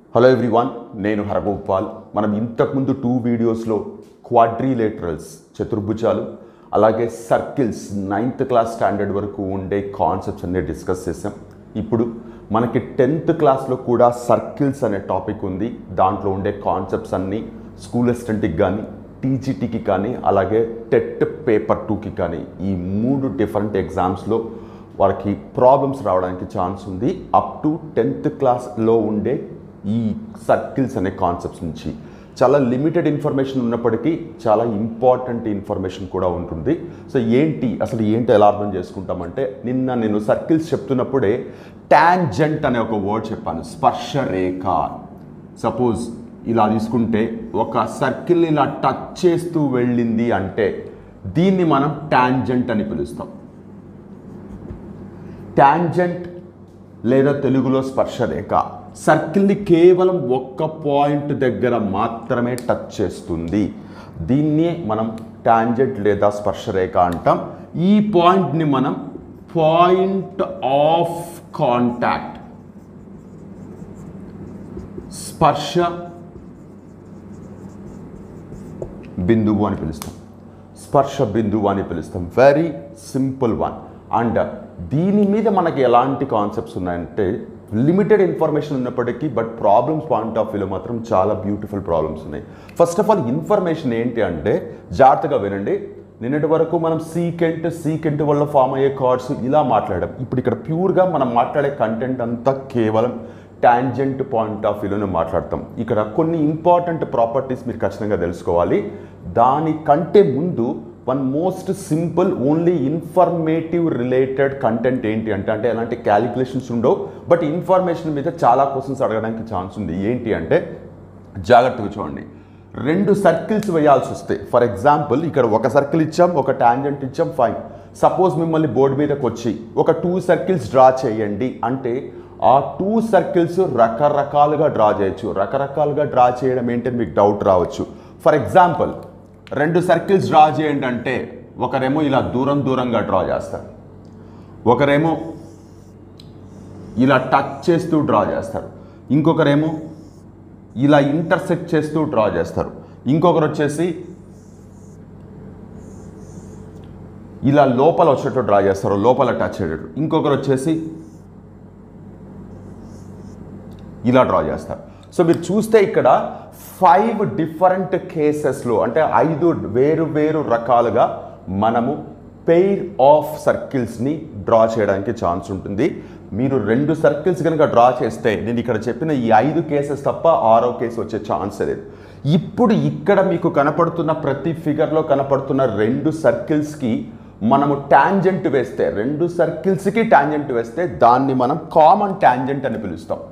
hello everyone నేను హరగోపాల్ మనం ఇంతకుముందు టూ వీడియోస్లో క్వాడ్రిలేటరల్స్ చతుర్భుజాలు అలాగే సర్కిల్స్ నైన్త్ క్లాస్ స్టాండర్డ్ వరకు ఉండే కాన్సెప్ట్స్ అన్ని డిస్కస్ చేసాం ఇప్పుడు మనకి టెన్త్ క్లాస్లో కూడా సర్కిల్స్ అనే టాపిక్ ఉంది దాంట్లో ఉండే కాన్సెప్ట్స్ అన్నీ స్కూల్ అసిస్టెంట్కి కానీ టీజీటీకి కానీ అలాగే టెట్ పేపర్ టూకి కానీ ఈ మూడు డిఫరెంట్ ఎగ్జామ్స్లో వాళ్ళకి ప్రాబ్లమ్స్ రావడానికి ఛాన్స్ ఉంది అప్ టు టెన్త్ క్లాస్లో ఉండే ఈ సర్కిల్స్ అనే కాన్సెప్ట్స్ నుంచి చాలా లిమిటెడ్ ఇన్ఫర్మేషన్ ఉన్నప్పటికీ చాలా ఇంపార్టెంట్ ఇన్ఫర్మేషన్ కూడా ఉంటుంది సో ఏంటి అసలు ఏంటి ఎలా అర్థం చేసుకుంటామంటే నిన్న నేను సర్కిల్స్ చెప్తున్నప్పుడే టాంజెంట్ అనే ఒక వర్డ్ చెప్పాను స్పర్శ రేఖ సపోజ్ ఇలా తీసుకుంటే ఒక సర్కిల్ ఇలా టచ్ చేస్తూ వెళ్ళింది అంటే దీన్ని మనం టాంజెంట్ అని పిలుస్తాం టాంజెంట్ లేదా తెలుగులో స్పర్శ రేఖ సర్కిల్ని కేవలం ఒక్క పాయింట్ దగ్గర మాత్రమే టచ్ చేస్తుంది దీన్ని మనం టాంజెంట్ లేదా స్పర్శ రేఖ అంటాం ఈ పాయింట్ని మనం పాయింట్ ఆఫ్ కాంటాక్ట్ స్పర్శ బిందువు అని పిలుస్తాం స్పర్శ బిందువు అని పిలుస్తాం వెరీ సింపుల్ వన్ అండ్ దీని మీద మనకి ఎలాంటి కాన్సెప్ట్స్ ఉన్నాయంటే లిమిటెడ్ ఇన్ఫర్మేషన్ ఉన్నప్పటికీ బట్ ప్రాబ్లమ్స్ పాయింట్ ఆఫ్ వ్యూలో మాత్రం చాలా బ్యూటిఫుల్ ప్రాబ్లమ్స్ ఉన్నాయి ఫస్ట్ ఆఫ్ ఆల్ ఇన్ఫర్మేషన్ ఏంటి అంటే జాగ్రత్తగా వినండి నిన్నటి వరకు మనం సీకెంట్ సీకెంట్ వల్ల ఫామ్ అయ్యే కార్డ్స్ ఇలా మాట్లాడాం ఇప్పుడు ఇక్కడ ప్యూర్గా మనం మాట్లాడే కంటెంట్ అంతా కేవలం టాంజెంట్ పాయింట్ ఆఫ్ వ్యూలోనే మాట్లాడతాం ఇక్కడ కొన్ని ఇంపార్టెంట్ ప్రాపర్టీస్ మీరు ఖచ్చితంగా తెలుసుకోవాలి దానికంటే ముందు one most simple only informative related content ఏంటి అంటే అంటే ఎలాంటి క్యాలిక్యులేషన్స్ ఉండవు బట్ ఇన్ఫర్మేషన్ మీద చాలా క్వశ్చన్స్ అడగడానికి ఛాన్స్ ఉంది ఏంటి అంటే జాగ్రత్తగా చూడండి రెండు సర్కిల్స్ వేయాల్సి వస్తాయి ఫర్ ఎగ్జాంపుల్ ఇక్కడ ఒక సర్కిల్ ఇచ్చాం ఒక టాంజెంట్ ఇచ్చాం ఫైన్ సపోజ్ మిమ్మల్ని బోర్డు మీదకి వచ్చి ఒక టూ సర్కిల్స్ డ్రా చేయండి అంటే ఆ టూ సర్కిల్స్ రకరకాలుగా డ్రా చేయొచ్చు రకరకాలుగా డ్రా చేయడం ఏంటని మీకు డౌట్ రావచ్చు ఫర్ ఎగ్జాంపుల్ రెండు సర్కిల్స్ డ్రా చేయండి అంటే ఒకరేమో ఇలా దూరం దూరంగా డ్రా చేస్తారు ఒకరేమో ఇలా టచ్ చేస్తూ డ్రా చేస్తారు ఇంకొకరేమో ఇలా ఇంటర్సెక్ట్ చేస్తూ డ్రా చేస్తారు ఇంకొకరు వచ్చేసి ఇలా లోపల వచ్చేటట్టు డ్రా చేస్తారు లోపల టచ్ అయ్యేటట్టు ఇంకొకరు వచ్చేసి ఇలా డ్రా చేస్తారు సో మీరు చూస్తే ఇక్కడ ఫైవ్ డిఫరెంట్ కేసెస్లో అంటే ఐదు వేరు వేరు రకాలుగా మనము పెయిర్ ఆఫ్ సర్కిల్స్ని డ్రా చేయడానికి ఛాన్స్ ఉంటుంది మీరు రెండు సర్కిల్స్ కనుక డ్రా చేస్తే నేను ఇక్కడ చెప్పిన ఈ ఐదు కేసెస్ తప్ప ఆరో కేసు వచ్చే ఛాన్స్ లేదు ఇప్పుడు ఇక్కడ మీకు కనపడుతున్న ప్రతి ఫిగర్లో కనపడుతున్న రెండు సర్కిల్స్కి మనము టాంజెంట్ వేస్తే రెండు సర్కిల్స్కి టాంజెంట్ వేస్తే దాన్ని మనం కామన్ టాంజెంట్ అని పిలుస్తాం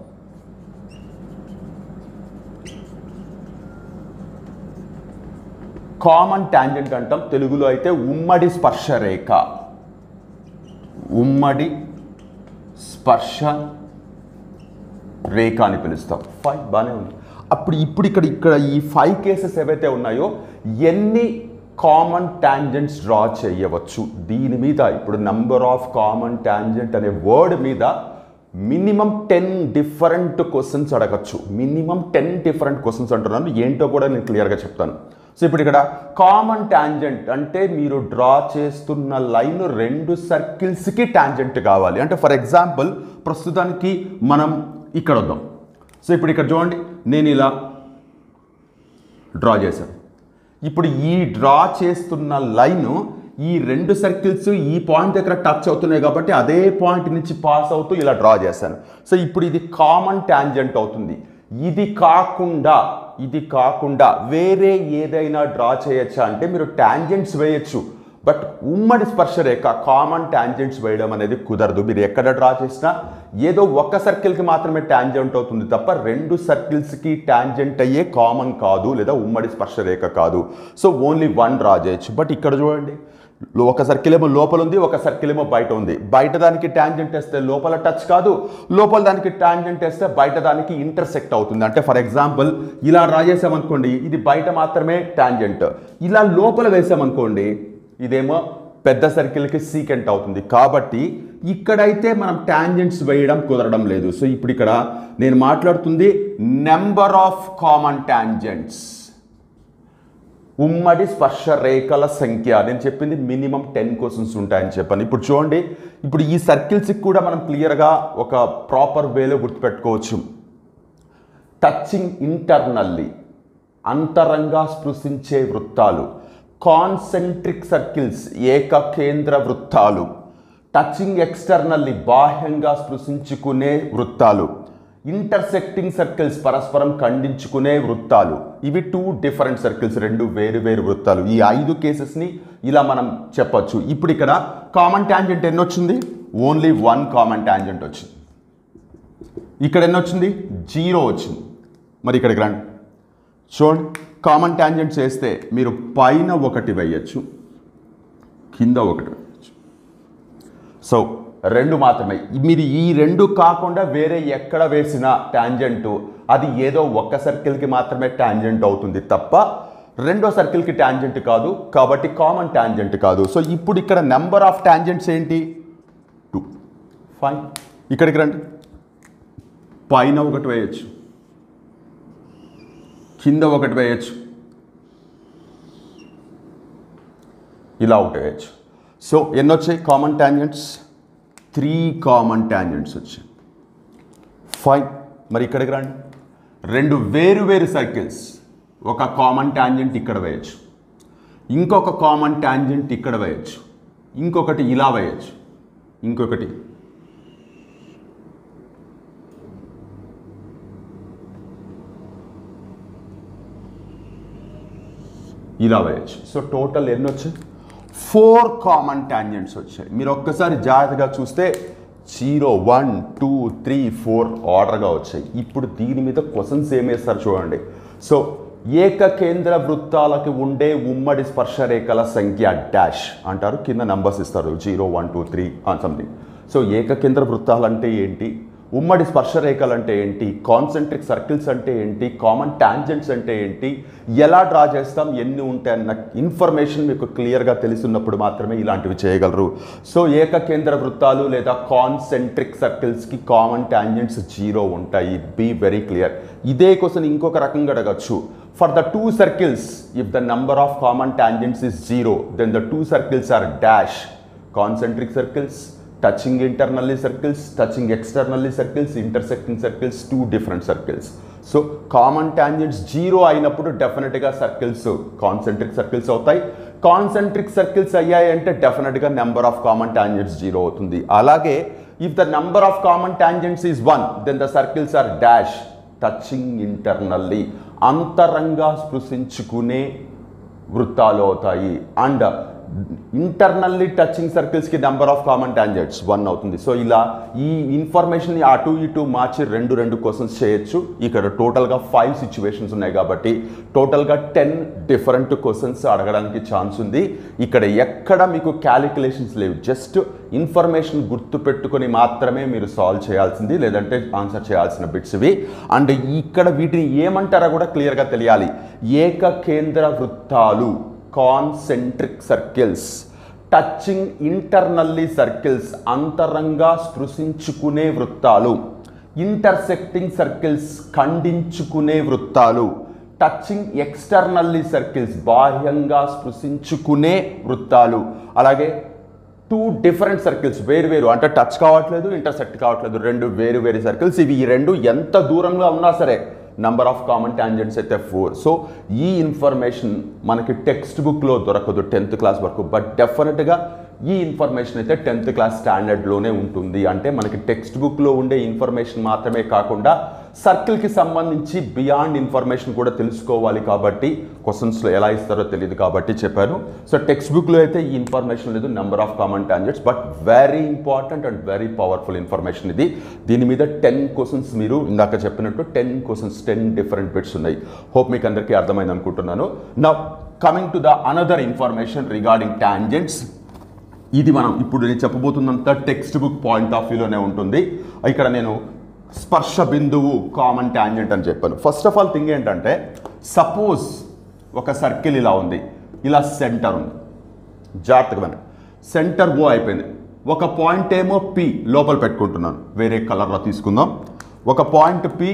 కామన్ టాంజెంట్ అంటాం తెలుగులో అయితే ఉమ్మడి స్పర్శ రేఖ ఉమ్మడి స్పర్శ రేఖ అని పిలుస్తాం ఫైవ్ బాగానే ఉంది అప్పుడు ఇప్పుడు ఇక్కడ ఇక్కడ ఈ ఫైవ్ కేసెస్ ఏవైతే ఉన్నాయో ఎన్ని కామన్ టాంజెంట్స్ డ్రా చేయవచ్చు దీని మీద ఇప్పుడు నంబర్ ఆఫ్ కామన్ టాంజెంట్ అనే వర్డ్ మీద మినిమం టెన్ డిఫరెంట్ క్వశ్చన్స్ అడగచ్చు మినిమం టెన్ డిఫరెంట్ క్వశ్చన్స్ అంటున్నాను ఏంటో కూడా నేను క్లియర్గా చెప్తాను సో ఇప్పుడు ఇక్కడ కామన్ టాంజెంట్ అంటే మీరు డ్రా చేస్తున్న లైన్ రెండు సర్కిల్స్కి టాంజెంట్ కావాలి అంటే ఫర్ ఎగ్జాంపుల్ ప్రస్తుతానికి మనం ఇక్కడ వద్దాం సో ఇప్పుడు ఇక్కడ చూడండి నేను ఇలా డ్రా చేశాను ఇప్పుడు ఈ డ్రా చేస్తున్న లైన్ ఈ రెండు సర్కిల్స్ ఈ పాయింట్ దగ్గర టచ్ అవుతున్నాయి కాబట్టి అదే పాయింట్ నుంచి పాస్ అవుతూ ఇలా డ్రా చేశాను సో ఇప్పుడు ఇది కామన్ టాంజెంట్ అవుతుంది ఇది కాకుండా ఇది కాకుండా వేరే ఏదైనా డ్రా చేయొచ్చా అంటే మీరు టాంజెంట్స్ వేయచ్చు బట్ ఉమ్మడి స్పర్శ రేఖ కామన్ టాంజెంట్స్ వేయడం అనేది కుదరదు మీరు ఎక్కడ డ్రా చేసినా ఏదో ఒక్క సర్కిల్కి మాత్రమే టాంజెంట్ అవుతుంది తప్ప రెండు సర్కిల్స్కి టాంజెంట్ అయ్యే కామన్ కాదు లేదా ఉమ్మడి స్పర్శ రేఖ కాదు సో ఓన్లీ వన్ డ్రా చేయొచ్చు బట్ ఇక్కడ చూడండి ఒక సర్కిల్ ఏమో లోపల ఉంది ఒక సర్కిల్ ఏమో బయట ఉంది బయట దానికి టాంజెంట్ వేస్తే లోపల టచ్ కాదు లోపల దానికి టాంజెంట్ వేస్తే బయట దానికి ఇంటర్సెక్ట్ అవుతుంది అంటే ఫర్ ఎగ్జాంపుల్ ఇలా డ్రా చేసామనుకోండి ఇది బయట మాత్రమే టాంజెంట్ ఇలా లోపల వేసామనుకోండి ఇదేమో పెద్ద సర్కిల్కి సీకెంట్ అవుతుంది కాబట్టి ఇక్కడైతే మనం ట్యాంజెంట్స్ వేయడం కుదరడం లేదు సో ఇప్పుడు ఇక్కడ నేను మాట్లాడుతుంది నెంబర్ ఆఫ్ కామన్ ట్యాంజెంట్స్ ఉమ్మడి స్పర్శ రేఖల సంఖ్య నేను చెప్పింది మినిమం టెన్ క్వశ్చన్స్ ఉంటాయని చెప్పాను ఇప్పుడు చూడండి ఇప్పుడు ఈ సర్కిల్స్కి కూడా మనం క్లియర్గా ఒక ప్రాపర్ వేలో గుర్తుపెట్టుకోవచ్చు టచింగ్ ఇంటర్నల్లీ అంతరంగా స్పృశించే వృత్తాలు కాన్సెంట్రిక్ సర్కిల్స్ ఏకకేంద్ర వృత్తాలు టచింగ్ ఎక్స్టర్నల్లీ బాహ్యంగా స్పృశించుకునే వృత్తాలు ఇంటర్సెక్టింగ్ సర్కిల్స్ పరస్పరం ఖండించుకునే వృత్తాలు ఇవి టూ డిఫరెంట్ సర్కిల్స్ రెండు వేరు వేరు వృత్తాలు ఈ ఐదు కేసెస్ని ఇలా మనం చెప్పొచ్చు ఇప్పుడు ఇక్కడ కామన్ ట్యాంజెంట్ ఎన్ని వచ్చింది ఓన్లీ వన్ కామన్ ట్యాంజెంట్ వచ్చింది ఇక్కడ ఎన్ని వచ్చింది జీరో వచ్చింది మరి ఇక్కడికి రండి చూడండి కామన్ ట్యాంజెంట్ చేస్తే మీరు పైన ఒకటి వేయచ్చు కింద ఒకటి వేయచ్చు సో రెండు మాత్రమే మీరు ఈ రెండు కాకుండా వేరే ఎక్కడ వేసిన ట్యాంజెంట్ అది ఏదో ఒక్క సర్కిల్కి మాత్రమే ట్యాంజెంట్ అవుతుంది తప్ప రెండో సర్కిల్కి ట్యాంజెంట్ కాదు కాబట్టి కామన్ ట్యాంజెంట్ కాదు సో ఇప్పుడు ఇక్కడ నెంబర్ ఆఫ్ ట్యాంజెంట్స్ ఏంటి టూ ఫైన్ ఇక్కడికి రండి పైన ఒకటి వేయచ్చు కింద ఒకటి వేయచ్చు ఇలా ఒకటి వేయచ్చు సో ఎన్ని వచ్చాయి common tangents three common tangents వచ్చాయి ఫైన్ మరి ఇక్కడికి రండి రెండు వేరు వేరు సర్కిల్స్ ఒక కామన్ ట్యాంజెంట్ ఇక్కడ వేయచ్చు ఇంకొక కామన్ ట్యాంజెంట్ ఇక్కడ వేయచ్చు ఇంకొకటి ఇలా వేయచ్చు ఇంకొకటి ఇలా వేయచ్చు సో టోటల్ ఎన్ని వచ్చాయి ఫోర్ కామన్ ట్యాంజెంట్స్ వచ్చాయి మీరు ఒక్కసారి జాగ్రత్తగా చూస్తే zero one two three four ఆర్డర్గా వచ్చాయి ఇప్పుడు దీని మీద క్వశ్చన్స్ ఏమేస్తారు చూడండి సో ఏకకేంద్ర వృత్తాలకి ఉండే ఉమ్మడి స్పర్శ రేఖల సంఖ్య డాష్ అంటారు కింద నంబర్స్ ఇస్తారు zero one two three something so ఏకకేంద్ర వృత్తాలు అంటే ఏంటి ఉమ్మడి స్పర్శ రేఖలు అంటే ఏంటి కాన్సెంట్రిక్ సర్కిల్స్ అంటే ఏంటి కామన్ టాంజెంట్స్ అంటే ఏంటి ఎలా డ్రా చేస్తాం ఎన్ని ఉంటాయన్న ఇన్ఫర్మేషన్ మీకు క్లియర్గా తెలిసినప్పుడు మాత్రమే ఇలాంటివి చేయగలరు సో ఏకకేంద్ర వృత్తాలు లేదా కాన్సెంట్రిక్ సర్కిల్స్కి కామన్ టాంజెంట్స్ జీరో ఉంటాయి బీ వెరీ క్లియర్ ఇదే క్వశ్చన్ ఇంకొక రకంగా అడగచ్చు for the two circles if the number of common tangents is zero then the two circles are dash concentric circles touching internally circles touching externally circles intersecting circles two different circles so common tangents zero అయినప్పుడు డెఫినెట్గా circles concentric circles అవుతాయి concentric circles అయ్యాయి అంటే డెఫినెట్గా number of common tangents zero అవుతుంది అలాగే if the number of common tangents is one then the circles are dash touching internally అంతరంగా స్పృశించుకునే వృత్తాలు అవుతాయి అండ్ ఇంటర్నల్లీ టచింగ్ సర్కిల్స్కి number of common tangents one అవుతుంది సో ఇలా ఈ ఇన్ఫర్మేషన్ని అటు ఇటు మార్చి రెండు రెండు క్వశ్చన్స్ చేయొచ్చు ఇక్కడ టోటల్గా ఫైవ్ సిచ్యువేషన్స్ ఉన్నాయి కాబట్టి టోటల్గా టెన్ డిఫరెంట్ క్వశ్చన్స్ అడగడానికి ఛాన్స్ ఉంది ఇక్కడ ఎక్కడ మీకు క్యాలిక్యులేషన్స్ లేవు జస్ట్ ఇన్ఫర్మేషన్ గుర్తు పెట్టుకొని మాత్రమే మీరు సాల్వ్ చేయాల్సింది లేదంటే ఆన్సర్ చేయాల్సిన బిట్స్ ఇవి అండ్ ఇక్కడ వీటిని ఏమంటారో కూడా క్లియర్గా తెలియాలి ఏకకేంద్ర వృత్తాలు concentric circles touching internally circles అంతరంగా స్పృశించుకునే వృత్తాలు ఇంటర్సెక్టింగ్ సర్కిల్స్ ఖండించుకునే వృత్తాలు టచింగ్ ఎక్స్టర్నల్లీ సర్కిల్స్ బాహ్యంగా స్పృశించుకునే వృత్తాలు అలాగే టూ డిఫరెంట్ సర్కిల్స్ వేరు వేరు అంటే టచ్ కావట్లేదు ఇంటర్సెక్ట్ కావట్లేదు రెండు వేరు వేరు సర్కిల్స్ ఇవి ఈ రెండు ఎంత దూరంగా ఉన్నా సరే నంబర్ ఆఫ్ కామన్ టాంజెంట్స్ అయితే ఫోర్ సో ఈ ఇన్ఫర్మేషన్ మనకి టెక్స్ట్ బుక్లో దొరకదు టెన్త్ క్లాస్ వరకు బట్ డెఫినెట్గా ఈ ఇన్ఫర్మేషన్ అయితే టెన్త్ క్లాస్ స్టాండర్డ్లోనే ఉంటుంది అంటే మనకి టెక్స్ట్ బుక్లో ఉండే ఇన్ఫర్మేషన్ మాత్రమే కాకుండా సర్కిల్కి సంబంధించి బియాండ్ ఇన్ఫర్మేషన్ కూడా తెలుసుకోవాలి కాబట్టి క్వశ్చన్స్లో ఎలా ఇస్తారో తెలియదు కాబట్టి చెప్పాను సో టెక్స్ట్ బుక్లో అయితే ఈ ఇన్ఫర్మేషన్ లేదు number of common tangents but very important and very powerful information ఇది దీని మీద టెన్ క్వశ్చన్స్ మీరు ఇందాక చెప్పినట్టు ten questions ten different bits ఉన్నాయి హోప్ మీకు అందరికీ అర్థమైంది అనుకుంటున్నాను నా coming to the another information regarding tangents ఇది మనం ఇప్పుడు నేను చెప్పబోతున్నంత టెక్స్ట్ బుక్ పాయింట్ ఆఫ్ వ్యూలోనే ఉంటుంది ఇక్కడ నేను స్పర్శ బిందువు కామన్ టాంజెంట్ అని చెప్పాను ఫస్ట్ ఆఫ్ ఆల్ థింగ్ ఏంటంటే సపోజ్ ఒక సర్కిల్ ఇలా ఉంది ఇలా సెంటర్ ఉంది జాగ్రత్తగా వినండి సెంటర్ ఓ అయిపోయింది ఒక పాయింట్ ఏమో పి లోపల పెట్టుకుంటున్నాను వేరే కలర్లో తీసుకుందాం ఒక point P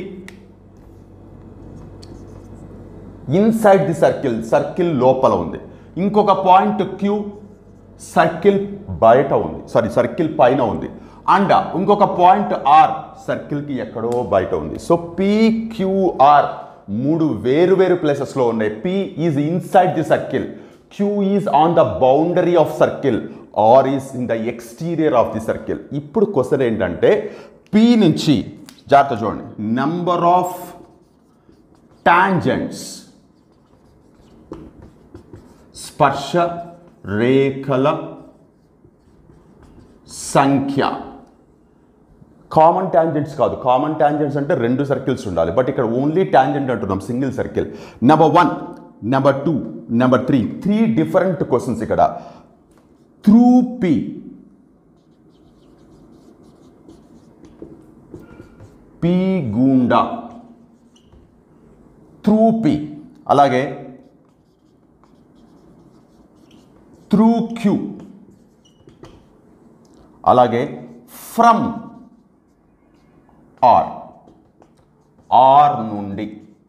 inside the circle circle లోపల ఉంది ఇంకొక పాయింట్ క్యూ సర్కిల్ బయట ఉంది సారీ సర్కిల్ పైన ఉంది అండ్ ఇంకొక పాయింట్ ఆర్ సర్కిల్కి ఎక్కడో బయట ఉంది సో పిక్యూఆర్ మూడు వేరు వేరు ప్లేసెస్లో ఉన్నాయి P is inside the circle Q is on the boundary of circle R is in the exterior of the circle ఇప్పుడు క్వశ్చన్ ఏంటంటే పి నుంచి జాగ్రత్త చూడండి నెంబర్ ఆఫ్ టాంజెంట్స్ స్పర్శ రేఖల సంఖ్య కామన్ టాంజెంట్స్ కాదు కామన్ టాంజెంట్స్ అంటే రెండు సర్కిల్స్ ఉండాలి బట్ ఇక్కడ ఓన్లీ టాంజెంట్ అంటున్నాం single circle number one number two number three three different questions ఇక్కడ త్రూ పి పి గూండా త్రూ పి అలాగే త్రూ క్యూ అలాగే ఫ్రమ్ ఆర్ ఆర్ నుండి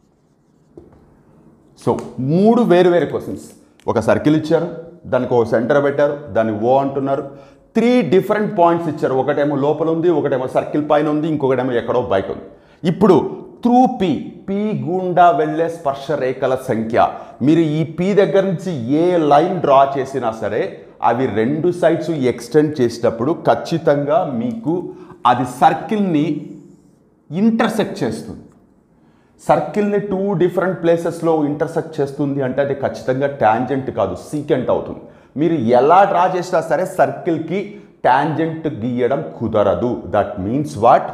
సో మూడు వేరు వేరు క్వశ్చన్స్ ఒక సర్కిల్ ఇచ్చారు దానికి ఒక సెంటర్ పెట్టారు దాన్ని ఓ అంటున్నారు త్రీ డిఫరెంట్ పాయింట్స్ ఇచ్చారు ఒకటేమో లోపల ఉంది ఒకటేమో సర్కిల్ పైన ఉంది ఇంకొకటేమో ఎక్కడో బయట ఉంది ఇప్పుడు త్రూ పి పి గుండా వెళ్ళే స్పర్శ రేఖల సంఖ్య మీరు ఈ పి దగ్గర నుంచి ఏ లైన్ డ్రా చేసినా సరే అవి రెండు సైడ్స్ ఎక్స్టెండ్ చేసేటప్పుడు ఖచ్చితంగా మీకు అది సర్కిల్ని ఇంటర్సెక్ట్ చేస్తుంది సర్కిల్ని టూ డిఫరెంట్ ప్లేసెస్లో ఇంటర్సెక్ట్ చేస్తుంది అంటే అది ఖచ్చితంగా టాంజెంట్ కాదు సీకెంట్ అవుతుంది మీరు ఎలా డ్రా చేసినా సరే సర్కిల్కి టాంజెంట్ గీయడం కుదరదు that means what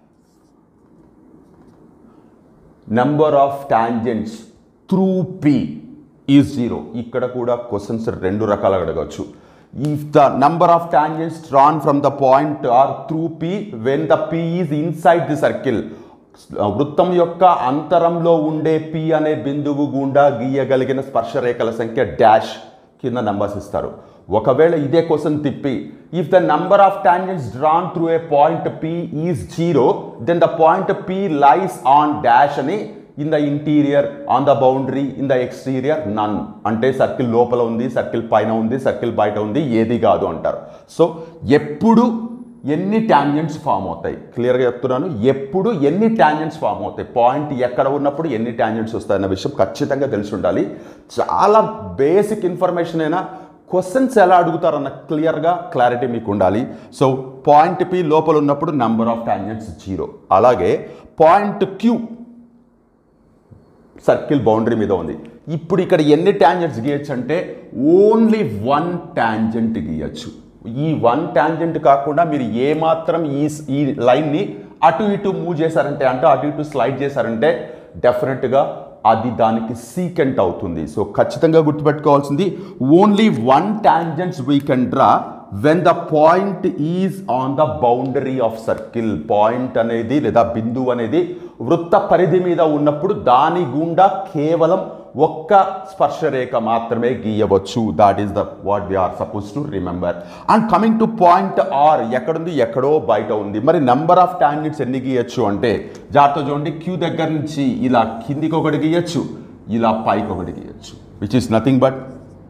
number of tangents through P is zero ఇక్కడ కూడా క్వశ్చన్స్ రెండు రకాలుగా అడగవచ్చు if the number of tangents drawn from the point R through P when the P is inside the circle వృత్తం యొక్క అంతరంలో ఉండే పి అనే బిందువు గుండా గీయగలిగిన స్పర్శరేఖల సంఖ్య డాష్ కింద నంబర్స్ ఇస్తారు ఒకవేళ ఇదే క్వశ్చన్ తిప్పి if the number of tangents drawn through a point P is zero then the point P lies on dash అని in the interior on the boundary in the exterior none అంటే circle లోపల ఉంది circle పైన ఉంది circle బయట ఉంది ఏది కాదు అంటారు సో ఎప్పుడు ఎన్ని టాంజెంట్స్ ఫామ్ అవుతాయి క్లియర్గా చెప్తున్నాను ఎప్పుడు ఎన్ని టాంజెంట్స్ ఫామ్ అవుతాయి పాయింట్ ఎక్కడ ఉన్నప్పుడు ఎన్ని టాంజెంట్స్ వస్తాయన్న విషయం ఖచ్చితంగా తెలిసి ఉండాలి చాలా బేసిక్ ఇన్ఫర్మేషన్ అయినా క్వశ్చన్స్ ఎలా అడుగుతారన్న క్లియర్గా క్లారిటీ మీకు ఉండాలి సో పాయింట్ పి లోపల ఉన్నప్పుడు నంబర్ ఆఫ్ టాంజెంట్స్ జీరో అలాగే పాయింట్ క్యూ సర్కిల్ బౌండరీ మీద ఉంది ఇప్పుడు ఇక్కడ ఎన్ని టాంజెంట్స్ గీయచ్చు అంటే ఓన్లీ వన్ టాంజెంట్ గీయచ్చు ఈ వన్ టాంజెంట్ కాకుండా మీరు ఏమాత్రం ఈ ఈ లైన్ని అటు ఇటు మూవ్ చేశారంటే అంటే అటు ఇటు స్లైడ్ చేశారంటే డెఫినెట్గా అది దానికి సీకెంట్ అవుతుంది సో ఖచ్చితంగా గుర్తుపెట్టుకోవాల్సింది only one tangents we can draw when the point is on the boundary of circle point అనేది లేదా బిందువు అనేది వృత్త పరిధి మీద ఉన్నప్పుడు దాని గుండా కేవలం ఒక్క స్పర్శరేఖ మాత్రమే గీయవచ్చు that is the what we are suppose to remember and coming to point R ఎక్కడుంది ఎక్కడో బయట ఉంది మరి నెంబర్ ఆఫ్ టాంజెంట్స్ ఎన్ని గీయచ్చు అంటే జాగ్రత్త చూడండి క్యూ దగ్గర నుంచి ఇలా కిందికి ఒకటి గీయచ్చు ఇలా పైకి ఒకటి గీయచ్చు which is nothing but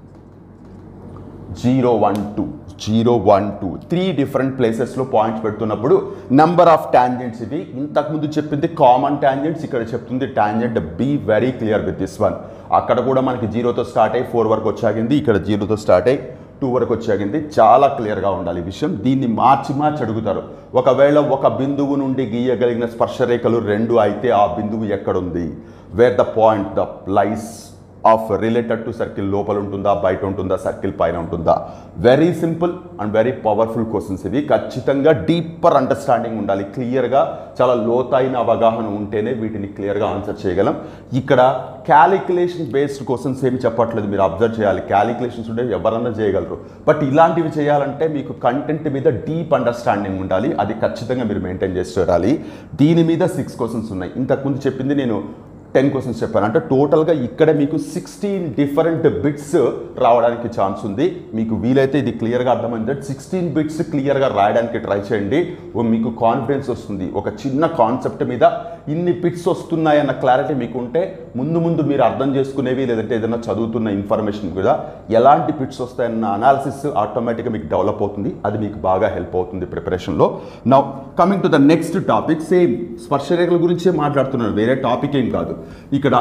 zero one two zero one two three different ప్లేసెస్లో పాయింట్స్ పెడుతున్నప్పుడు నంబర్ ఆఫ్ టాంజెంట్స్ ఇవి ఇంతకుముందు చెప్పింది కామన్ టాంజెంట్స్ ఇక్కడ చెప్తుంది tangent be very clear with this one అక్కడ కూడా మనకి జీరోతో స్టార్ట్ అయ్యి ఫోర్ వరకు వచ్చాగింది ఇక్కడ జీరోతో స్టార్ట్ అయ్యి టూ వరకు వచ్చాగింది చాలా క్లియర్గా ఉండాలి ఈ విషయం దీన్ని మార్చి మార్చి అడుగుతారు ఒకవేళ ఒక బిందువు నుండి గీయగలిగిన స్పర్శరేఖలు రెండు అయితే ఆ బిందువు ఎక్కడుంది where the point the lies of related to circle లోపల ఉంటుందా బయట ఉంటుందా సర్కిల్ పైన ఉంటుందా very simple and very powerful questions ఇవి ఖచ్చితంగా డీపర్ అండర్స్టాండింగ్ ఉండాలి క్లియర్గా చాలా లోతైన అవగాహన ఉంటేనే వీటిని క్లియర్గా ఆన్సర్ చేయగలం ఇక్కడ క్యాలిక్యులేషన్ బేస్డ్ క్వశ్చన్స్ ఏమి చెప్పట్లేదు మీరు అబ్జర్వ్ చేయాలి క్యాలిక్యులేషన్స్ ఉంటే ఎవరన్నా చేయగలరు బట్ ఇలాంటివి చేయాలంటే మీకు కంటెంట్ మీద డీప్ అండర్స్టాండింగ్ ఉండాలి అది ఖచ్చితంగా మీరు మెయింటైన్ చేసి చూడాలి దీని మీద సిక్స్ క్వశ్చన్స్ ఉన్నాయి ఇంతకుముందు చెప్పింది నేను టెన్ క్వశ్చన్స్ చెప్పాను అంటే టోటల్గా ఇక్కడ మీకు సిక్స్టీన్ డిఫరెంట్ బిట్స్ రావడానికి ఛాన్స్ ఉంది మీకు వీలైతే ఇది క్లియర్గా అర్థమైంది సిక్స్టీన్ బిట్స్ క్లియర్గా రాయడానికి ట్రై చేయండి ఓ మీకు కాన్ఫిడెన్స్ వస్తుంది ఒక చిన్న కాన్సెప్ట్ మీద ఇన్ని బిట్స్ వస్తున్నాయన్న క్లారిటీ మీకు ఉంటే ముందు ముందు మీరు అర్థం చేసుకునేవి లేదంటే ఏదైనా చదువుతున్న ఇన్ఫర్మేషన్ కూడా ఎలాంటి బిట్స్ వస్తాయన్న అనాలిసిస్ ఆటోమేటిక్గా మీకు డెవలప్ అవుతుంది అది మీకు బాగా హెల్ప్ అవుతుంది ప్రిపరేషన్లో now coming to the next topic same స్పర్శరేఖల గురించే మాట్లాడుతున్నాను వేరే టాపిక్ ఏం కాదు ఇక్కడ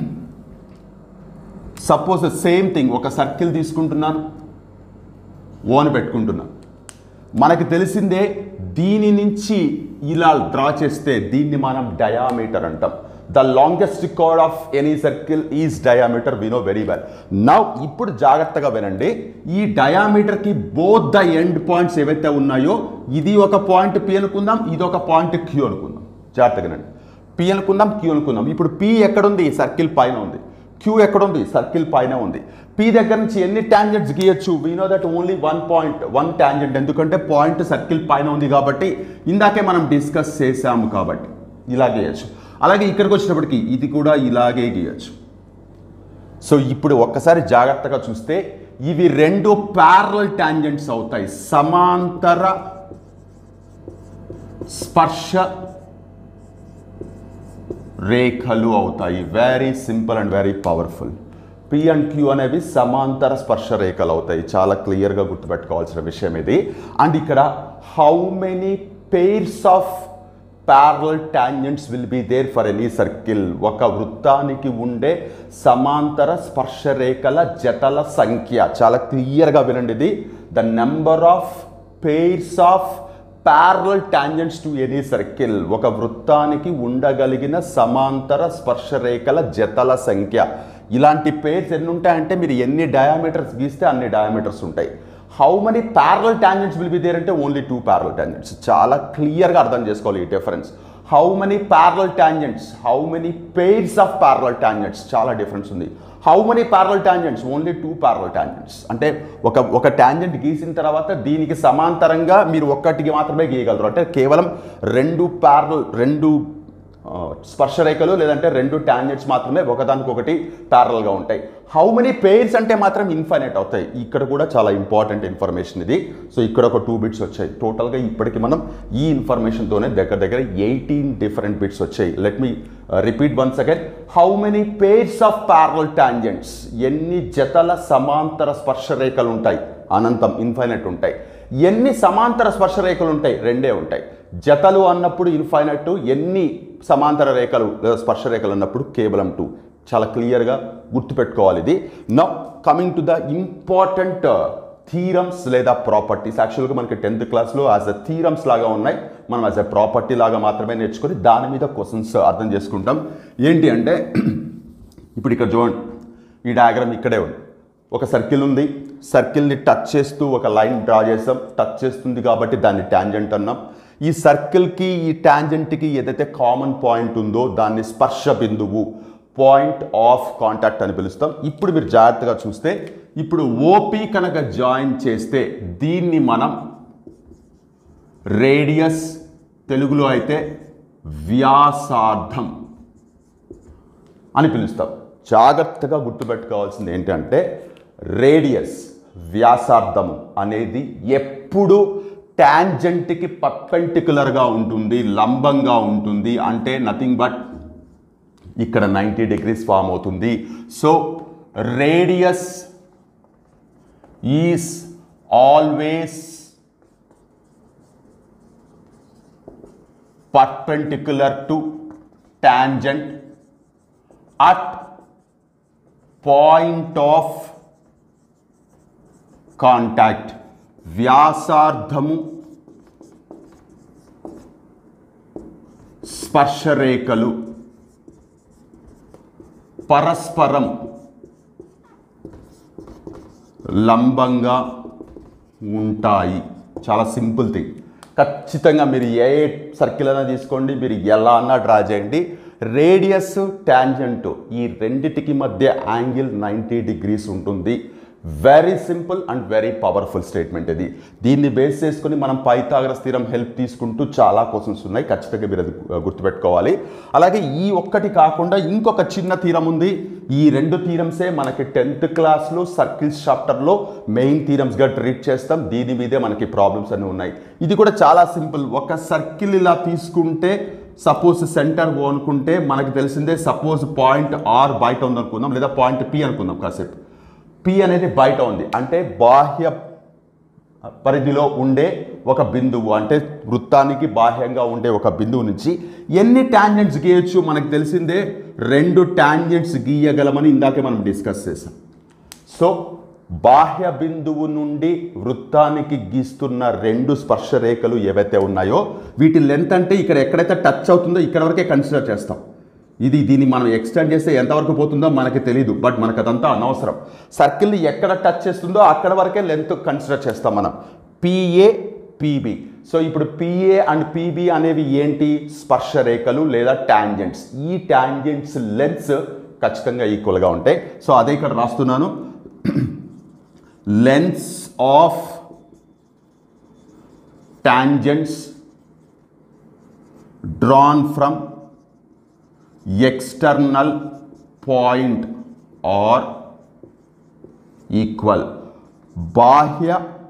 సపోజ్ సేమ్ థింగ్ ఒక సర్కిల్ తీసుకుంటున్నాను ఓన్ పెట్టుకుంటున్నాను మనకి తెలిసిందే దీని నుంచి ఇలా డ్రా చేస్తే దీన్ని మనం డయామీటర్ అంటాం the longest chord of any circle is diameter we know very well now ఇప్పుడు జాగ్రత్తగా వినండి ఈ డయామీటర్కి బోత్ ద ఎండ్ పాయింట్స్ ఏవైతే ఉన్నాయో ఇది ఒక పాయింట్ పి అనుకుందాం ఇది ఒక పాయింట్ క్యూ అనుకుందాం జాగ్రత్తగా వినండి పి అనుకుందాం క్యూ అనుకుందాం ఇప్పుడు పి ఎక్కడుంది సర్కిల్ పైన ఉంది క్యూ ఎక్కడుంది సర్కిల్ పైన ఉంది పి దగ్గర నుంచి ఎన్ని టాంజెంట్స్ గీయచ్చు we know that only one point one tangent ఎందుకంటే పాయింట్ సర్కిల్ పైన ఉంది కాబట్టి ఇందాకే మనం డిస్కస్ చేసాము కాబట్టి ఇలా గీయచ్చు అలాగే ఇక్కడికి వచ్చినప్పటికి ఇది కూడా ఇలాగే గీయచ్చు సో ఇప్పుడు ఒక్కసారి జాగ్రత్తగా చూస్తే ఇవి రెండు ప్యారల్ టాంజెంట్స్ అవుతాయి సమాంతర స్పర్శ రేఖలు అవుతాయి very simple and very powerful P and Q అనేవి సమాంతర స్పర్శ రేఖలు అవుతాయి చాలా క్లియర్గా గుర్తుపెట్టుకోవాల్సిన విషయం ఇది అండ్ ఇక్కడ how many pairs of parallel tangents will be there for any circle ఒక వృత్తానికి ఉండే సమాంతర స్పర్శ రేఖల జతల సంఖ్య చాలా క్లియర్గా వినండి ఇది the number of pairs of parallel tangents to any circle ఒక వృత్తానికి ఉండగలిగిన సమాంతర స్పర్శ రేఖల జతల సంఖ్య ఇలాంటి పేర్స్ ఎన్ని ఉంటాయంటే మీరు ఎన్ని డయామీటర్స్ గీస్తే అన్ని డయామీటర్స్ ఉంటాయి how many parallel tangents will be there అంటే ఓన్లీ టూ ప్యారల్ టాంజెంట్స్ చాలా క్లియర్గా అర్థం చేసుకోవాలి ఈ difference how many parallel tangents how many pairs of parallel tangents చాలా డిఫరెన్స్ ఉంది how many parallel tangents only two parallel tangents అంటే ఒక ఒక టాంజెంట్ గీసిన తర్వాత దీనికి సమాంతరంగా మీరు ఒక్కటికి మాత్రమే గీయగలరు అంటే కేవలం రెండు ప్యారల్ రెండు ఆ, స్పర్శరేఖలు లేదంటే రెండు టాంజెంట్స్ మాత్రమే ఒకదానికొకటి ప్యారల్గా ఉంటాయి హౌ మెనీ పెయిర్స్ అంటే మాత్రం ఇన్ఫైనైట్ అవుతాయి ఇక్కడ కూడా చాలా ఇంపార్టెంట్ ఇన్ఫర్మేషన్ ఇది సో ఇక్కడ ఒక టూ బిట్స్ వచ్చాయి టోటల్గా ఇప్పటికి మనం ఈ ఇన్ఫర్మేషన్తోనే దగ్గర దగ్గర ఎయిటీన్ డిఫరెంట్ బిట్స్ వచ్చాయి let me repeat once again how many pairs of parallel tangents ఎన్ని జతల సమాంతర స్పర్శ రేఖలు ఉంటాయి అనంతం ఇన్ఫైనైట్ ఉంటాయి ఎన్ని సమాంతర స్పర్శ రేఖలు ఉంటాయి రెండే ఉంటాయి జతలు అన్నప్పుడు ఇన్ఫైనట్ ఎన్ని సమాంతర రేఖలు లేదా స్పర్శ రేఖలు అన్నప్పుడు కేవలం టూ చాలా క్లియర్గా గుర్తుపెట్టుకోవాలి ఇది now coming to the important theorems లేదా ప్రాపర్టీస్ యాక్చువల్గా మనకి టెన్త్ క్లాస్లో యాజ్ అ థీరమ్స్ లాగా ఉన్నాయి మనం యాజ్ అ ప్రాపర్టీ లాగా మాత్రమే నేర్చుకొని దాని మీద క్వశ్చన్స్ అర్థం చేసుకుంటాం ఏంటి అంటే ఇప్పుడు ఇక్కడ చూడండి ఈ డయాగ్రామ్ ఇక్కడే ఉంది ఒక సర్కిల్ ఉంది సర్కిల్ని టచ్ చేస్తూ ఒక లైన్ డ్రా చేసాం టచ్ చేస్తుంది కాబట్టి దాన్ని ట్యాంజెంట్ అన్నాం ఈ సర్కిల్కి ఈ ట్యాంజెంట్కి ఏదైతే కామన్ పాయింట్ ఉందో దాన్ని స్పర్శ బిందువు పాయింట్ ఆఫ్ కాంటాక్ట్ అని పిలుస్తాం ఇప్పుడు మీరు జాగ్రత్తగా చూస్తే ఇప్పుడు ఓపి కనుక జాయిన్ చేస్తే దీన్ని మనం రేడియస్ తెలుగులో అయితే వ్యాసార్థం అని పిలుస్తాం జాగ్రత్తగా గుర్తుపెట్టుకోవాల్సింది ఏంటంటే రేడియస్ వ్యాసార్థము అనేది ఎప్పుడు ట్యాంజెంట్కి పర్పెంటికులర్గా ఉంటుంది లంబంగా ఉంటుంది అంటే నథింగ్ బట్ ఇక్కడ నైంటీ డిగ్రీస్ ఫామ్ అవుతుంది so radius is always perpendicular to tangent at point of contact వ్యాసార్థము స్పర్శరేఖలు పరస్పరం లంబంగా ఉంటాయి చాలా సింపుల్ థింగ్ ఖచ్చితంగా మీరు ఏ సర్కిల్ అయినా తీసుకోండి మీరు ఎలా అన్నా డ్రా చేయండి రేడియస్ ట్యాంజెంట్ ఈ రెండిటికి మధ్య యాంగిల్ నైంటీ డిగ్రీస్ ఉంటుంది very simple and very powerful statement ఇది దీన్ని బేస్ చేసుకుని మనం పైథాగరస్ స్థిరం హెల్ప్ తీసుకుంటూ చాలా క్వశ్చన్స్ ఉన్నాయి ఖచ్చితంగా మీరు అది గుర్తుపెట్టుకోవాలి అలాగే ఈ ఒక్కటి కాకుండా ఇంకొక చిన్న తీరం ఉంది ఈ రెండు థీరమ్సే మనకి టెన్త్ క్లాస్లో సర్కిల్స్ చాప్టర్లో మెయిన్ థీరమ్స్గా ట్రీట్ చేస్తాం దీని మీదే మనకి ప్రాబ్లమ్స్ అన్నీ ఉన్నాయి ఇది కూడా చాలా సింపుల్ ఒక సర్కిల్ ఇలా తీసుకుంటే సపోజ్ సెంటర్ ఓ అనుకుంటే మనకు తెలిసిందే సపోజ్ పాయింట్ ఆర్ బయట ఉంది అనుకుందాం లేదా పాయింట్ పి అనుకుందాం కాసేపు పి అనేది బయట ఉంది అంటే బాహ్య పరిధిలో ఉండే ఒక బిందువు అంటే వృత్తానికి బాహ్యంగా ఉండే ఒక బిందువు నుంచి ఎన్ని టాంజెంట్స్ గీయచ్చు మనకు తెలిసిందే రెండు టాంజెంట్స్ గీయగలమని ఇందాకే మనం డిస్కస్ చేసాం సో బాహ్య బిందువు నుండి వృత్తానికి గీస్తున్న రెండు స్పర్శ రేఖలు ఏవైతే ఉన్నాయో వీటి లెంత్ అంటే ఇక్కడ ఎక్కడైతే టచ్ అవుతుందో ఇక్కడ వరకే కన్సిడర్ చేస్తాం ఇది దీన్ని మనం ఎక్స్టెండ్ చేస్తే ఎంతవరకు పోతుందో మనకి తెలియదు బట్ మనకు అదంతా అనవసరం సర్కిల్ని ఎక్కడ టచ్ చేస్తుందో అక్కడ వరకే లెంత్ కన్సిడర్ చేస్తాం మనం పిఏ పీబీ సో ఇప్పుడు పిఏ అండ్ పీబీ అనేవి ఏంటి స్పర్శ రేఖలు లేదా టాంజెంట్స్ ఈ టాంజెంట్స్ లెన్స్ ఖచ్చితంగా ఈక్వల్గా ఉంటాయి సో అదే ఇక్కడ రాస్తున్నాను lengths of tangents drawn from external point are equal బాహ్య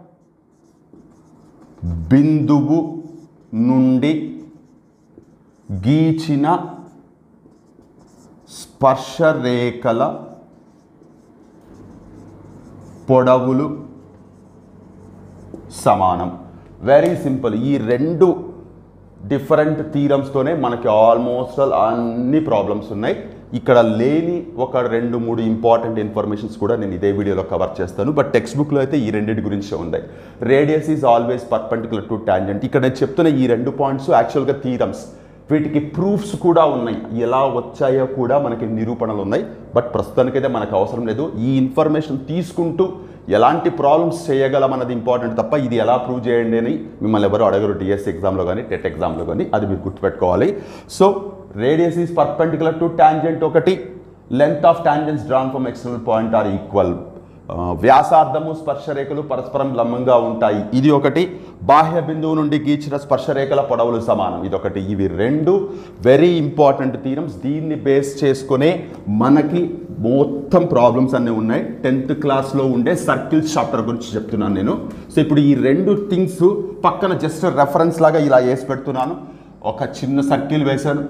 బిందువు నుండి గీచిన స్పర్శరేఖల పొడవులు సమానం వెరీ సింపుల్ ఈ రెండు డిఫరెంట్ థీరమ్స్తోనే మనకి ఆల్మోస్ట్ ఆల్ అన్ని ప్రాబ్లమ్స్ ఉన్నాయి ఇక్కడ లేని ఒక రెండు మూడు ఇంపార్టెంట్ ఇన్ఫర్మేషన్స్ కూడా నేను ఇదే వీడియోలో కవర్ చేస్తాను బట్ టెక్స్ట్ బుక్లో అయితే ఈ రెండింటి గురించే ఉన్నాయి radius is always perpendicular to tangent ఇక్కడ నేను చెప్తున్న ఈ రెండు పాయింట్స్ యాక్చువల్గా థీరమ్స్ వీటికి ప్రూఫ్స్ కూడా ఉన్నాయి ఎలా వచ్చాయో కూడా మనకి నిరూపణలు ఉన్నాయి బట్ ప్రస్తుతానికైతే మనకు అవసరం లేదు ఈ ఇన్ఫర్మేషన్ తీసుకుంటూ ఎలాంటి ప్రాబ్లమ్స్ చేయగలమన్నది ఇంపార్టెంట్ తప్ప ఇది ఎలా ప్రూవ్ చేయండి అని మిమ్మల్ని ఎవరు అడగరు డిఎస్సి ఎగ్జామ్లో కానీ టెట్ ఎగ్జామ్లో కానీ అది మీరు గుర్తుపెట్టుకోవాలి so radius is perpendicular to tangent ఒకటి length of tangents drawn from external point are equal వ్యాసార్థము స్పర్శరేఖలు పరస్పరం లంబంగా ఉంటాయి ఇది ఒకటి బాహ్య బిందువు నుండి గీచిన స్పర్శరేఖల పొడవులు సమానం ఇది ఒకటి ఇవి రెండు వెరీ ఇంపార్టెంట్ థీరమ్స్ దీన్ని బేస్ చేసుకునే మనకి మొత్తం ప్రాబ్లమ్స్ అన్నీ ఉన్నాయి టెన్త్ క్లాస్లో ఉండే సర్కిల్స్ చాప్టర్ గురించి చెప్తున్నాను నేను సో ఇప్పుడు ఈ రెండు థింగ్స్ పక్కన జస్ట్ రెఫరెన్స్ లాగా ఇలా వేసి పెడుతున్నాను ఒక చిన్న సర్కిల్ వేశాను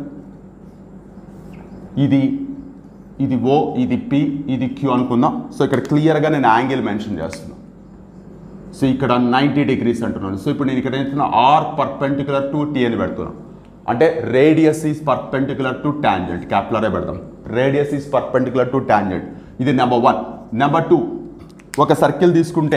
ఇది ఇది ఓ ఇది పి ఇది క్యూ అనుకుందాం సో ఇక్కడ క్లియర్గా నేను యాంగిల్ మెన్షన్ చేస్తున్నాను సో ఇక్కడ నైంటీ డిగ్రీస్ అంటున్నాను సో ఇప్పుడు నేను ఇక్కడ ఏంటున్నా ఆర్ పర్పెండికులర్ టు టీ అని పెడుతున్నాను అంటే radius is perpendicular to tangent క్యాపిలరే పెడదాం radius is perpendicular to tangent ఇది నెంబర్ వన్ నెంబర్ టూ ఒక సర్కిల్ తీసుకుంటే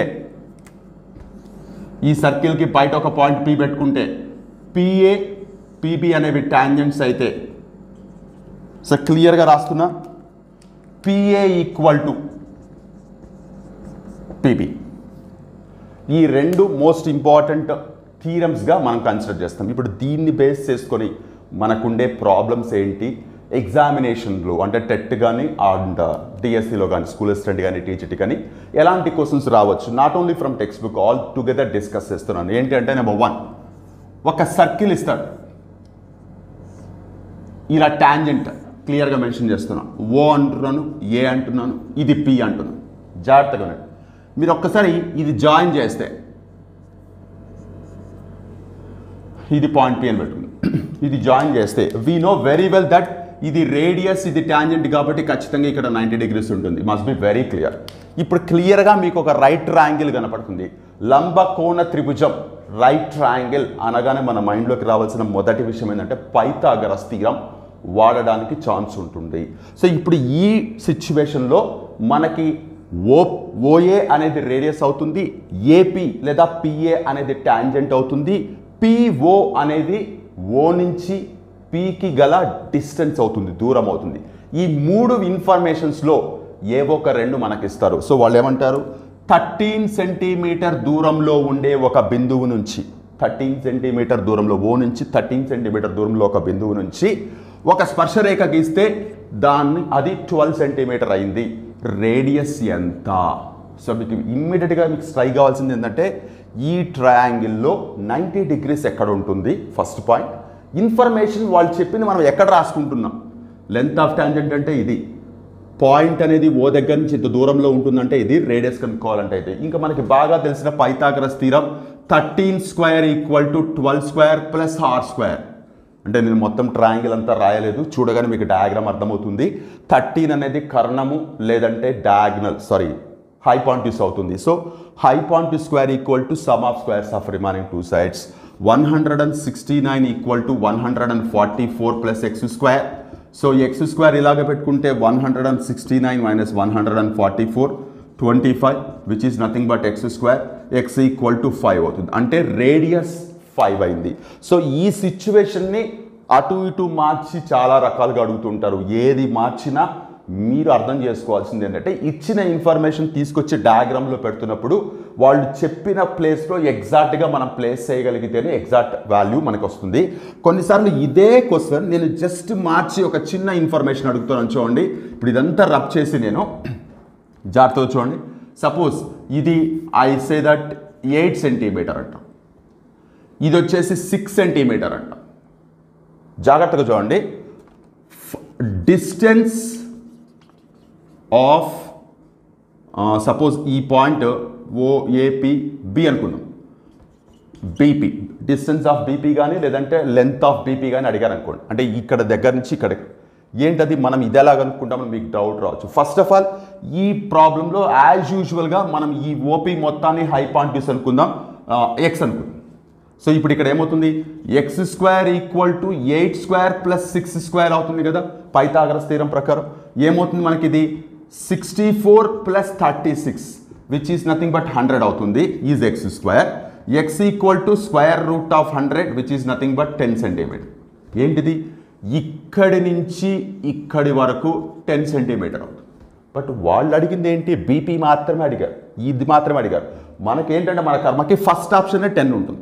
ఈ సర్కిల్కి బయట ఒక పాయింట్ పి పెట్టుకుంటే పిఏ పీబీ అనేవి టాంజెంట్స్ అయితే సో క్లియర్గా రాస్తున్నా పిఏ ఈక్వల్ టు పీబీ ఈ రెండు మోస్ట్ ఇంపార్టెంట్ థీరమ్స్గా మనం కన్సిడర్ చేస్తాం ఇప్పుడు దీన్ని బేస్ చేసుకొని మనకుండే ప్రాబ్లమ్స్ ఏంటి ఎగ్జామినేషన్లో అంటే టెట్ కానీ అండ్ డిఎస్సిలో కానీ స్కూల్ అసిస్టెంట్ కానీ టీచర్టీ కానీ ఎలాంటి క్వశ్చన్స్ రావచ్చు not only from textbook all together discuss చేస్తున్నాను ఏంటి అంటే నెంబర్ వన్ ఒక సర్కిల్ ఇస్తాడు ఇలా టాంజెంట్ క్లియర్గా మెన్షన్ చేస్తున్నాను ఓ అంటున్నాను ఏ అంటున్నాను ఇది పి అంటున్నాను జాగ్రత్తగా ఉండండి మీరు ఒక్కసారి ఇది జాయిన్ చేస్తే ఇది పాయింట్ పి అని పెట్టుకుంది ఇది జాయిన్ చేస్తే we know very well that ఇది రేడియస్ ఇది టాంజెంట్ కాబట్టి ఖచ్చితంగా ఇక్కడ నైంటీ డిగ్రీస్ ఉంటుంది మస్ట్ బి వెరీ క్లియర్ ఇప్పుడు క్లియర్గా మీకు ఒక రైట్ ట్రయాంగిల్ కనపడుతుంది లంబ కోణ త్రిభుజం రైట్ ట్రయాంగిల్ అనగానే మన మైండ్లోకి రావాల్సిన మొదటి విషయం ఏంటంటే పైథాగరస్ స్థిరం వాడడానికి ఛాన్స్ ఉంటుంది సో ఇప్పుడు ఈ సిచ్యువేషన్లో మనకి ఓ ఓఏ అనేది రేడియస్ అవుతుంది ఏపీ లేదా పిఏ అనేది టాంజెంట్ అవుతుంది పిఓ అనేది ఓ నుంచి పీకి గల డిస్టెన్స్ అవుతుంది దూరం అవుతుంది ఈ మూడు ఇన్ఫర్మేషన్స్లో ఏవో ఒక రెండు మనకిస్తారు సో వాళ్ళు ఏమంటారు థర్టీన్ సెంటీమీటర్ దూరంలో ఉండే ఒక బిందువు నుంచి థర్టీన్ సెంటీమీటర్ దూరంలో ఓ నుంచి థర్టీన్ సెంటీమీటర్ దూరంలో ఒక బిందువు నుంచి ఒక స్పర్శరేఖ గీస్తే దాన్ని అది ట్వెల్వ్ సెంటీమీటర్ అయింది రేడియస్ ఎంత సో మీకు ఇమ్మీడియట్గా మీకు స్ట్రైక్ కావాల్సింది ఏంటంటే ఈ ట్రయాంగిల్లో నైంటీ డిగ్రీస్ ఎక్కడ ఉంటుంది ఫస్ట్ పాయింట్ ఇన్ఫర్మేషన్ వాళ్ళు చెప్పింది మనం ఎక్కడ రాసుకుంటున్నాం లెంత్ ఆఫ్ టాంజెంట్ అంటే ఇది పాయింట్ అనేది ఓ దగ్గర నుంచి ఇంత దూరంలో ఉంటుందంటే ఇది రేడియస్ కనుక్కోవాలంటే ఇది ఇంకా మనకి బాగా తెలిసిన పైథాగరస్ స్థిరం thirteen square equal to twelve square plus R square అంటే నేను మొత్తం ట్రయాంగిల్ అంతా రాయలేదు చూడగానే మీకు డయాగ్రామ్ అర్థమవుతుంది థర్టీన్ అనేది కర్ణము లేదంటే డయాగ్నల్ సారీ హైపాంటిస్ అవుతుంది so hypotenuse square equal to sum of squares of remaining two sides one hundred and sixty nine equal to one hundred and forty four plus X square so X square ఇలాగ పెట్టుకుంటే one hundred and sixty nine minus one hundred and forty four twenty five which is nothing but X square X equal to five అవుతుంది అంటే radius five అయింది so ఈ సిచ్యువేషన్ని అటు ఇటు మార్చి చాలా రకాలుగా అడుగుతుంటారు ఏది మార్చినా మీరు అర్థం చేసుకోవాల్సింది ఏంటంటే ఇచ్చిన ఇన్ఫర్మేషన్ తీసుకొచ్చి డయాగ్రామ్లో పెడుతున్నప్పుడు వాళ్ళు చెప్పిన ప్లేస్లో ఎగ్జాక్ట్గా మనం ప్లేస్ చేయగలిగితేనే ఎగ్జాక్ట్ వాల్యూ మనకు వస్తుంది కొన్నిసార్లు ఇదే క్వశ్చన్ నేను జస్ట్ మార్చి ఒక చిన్న ఇన్ఫర్మేషన్ అడుగుతున్నాను చూడండి ఇప్పుడు ఇదంతా రబ్ చేసి నేను జాగ్రత్తగా చూడండి సపోజ్ ఇది I say that eight centimetre అంట ఇది వచ్చేసి సిక్స్ సెంటీమీటర్ అంట జాగ్రత్తగా చూడండి డిస్టెన్స్ ఆఫ్ సపోజ్ ఈ పాయింట్ ఓ ఏపీ బి అనుకుందాం బీపీ డిస్టెన్స్ ఆఫ్ బీపీ కానీ లేదంటే లెంత్ ఆఫ్ బీపీ కానీ అడిగారు అనుకోండి అంటే ఇక్కడ దగ్గర నుంచి ఇక్కడ ఏంటది మనం ఇది ఎలా కనుక్కుంటామని మీకు డౌట్ రావచ్చు ఫస్ట్ ఆఫ్ ఆల్ ఈ ప్రాబ్లంలో యాజ్ యూజువల్గా మనం ఈ ఓపీ మొత్తాన్ని హైపాంటిస్ అనుకుందాం ఎక్స్ అనుకుందాం సో ఇప్పుడు ఇక్కడ ఏమవుతుంది X square equal to eight square plus six square అవుతుంది కదా పైథాగరస్ స్థిరం ప్రకారం ఏమవుతుంది మనకి ఇది sixty four plus thirty six which is nothing but hundred అవుతుంది is X square X equal to square root of hundred which is nothing but ten centimetre ఏంటిది ఇక్కడి నుంచి ఇక్కడి వరకు టెన్ సెంటీమీటర్ అవుతుంది బట్ వాళ్ళు అడిగింది ఏంటి బీపీ మాత్రమే అడిగారు ఇది మాత్రమే అడిగారు మనకేంటంటే మన కర్మకి ఫస్ట్ ఆప్షనే టెన్ ఉంటుంది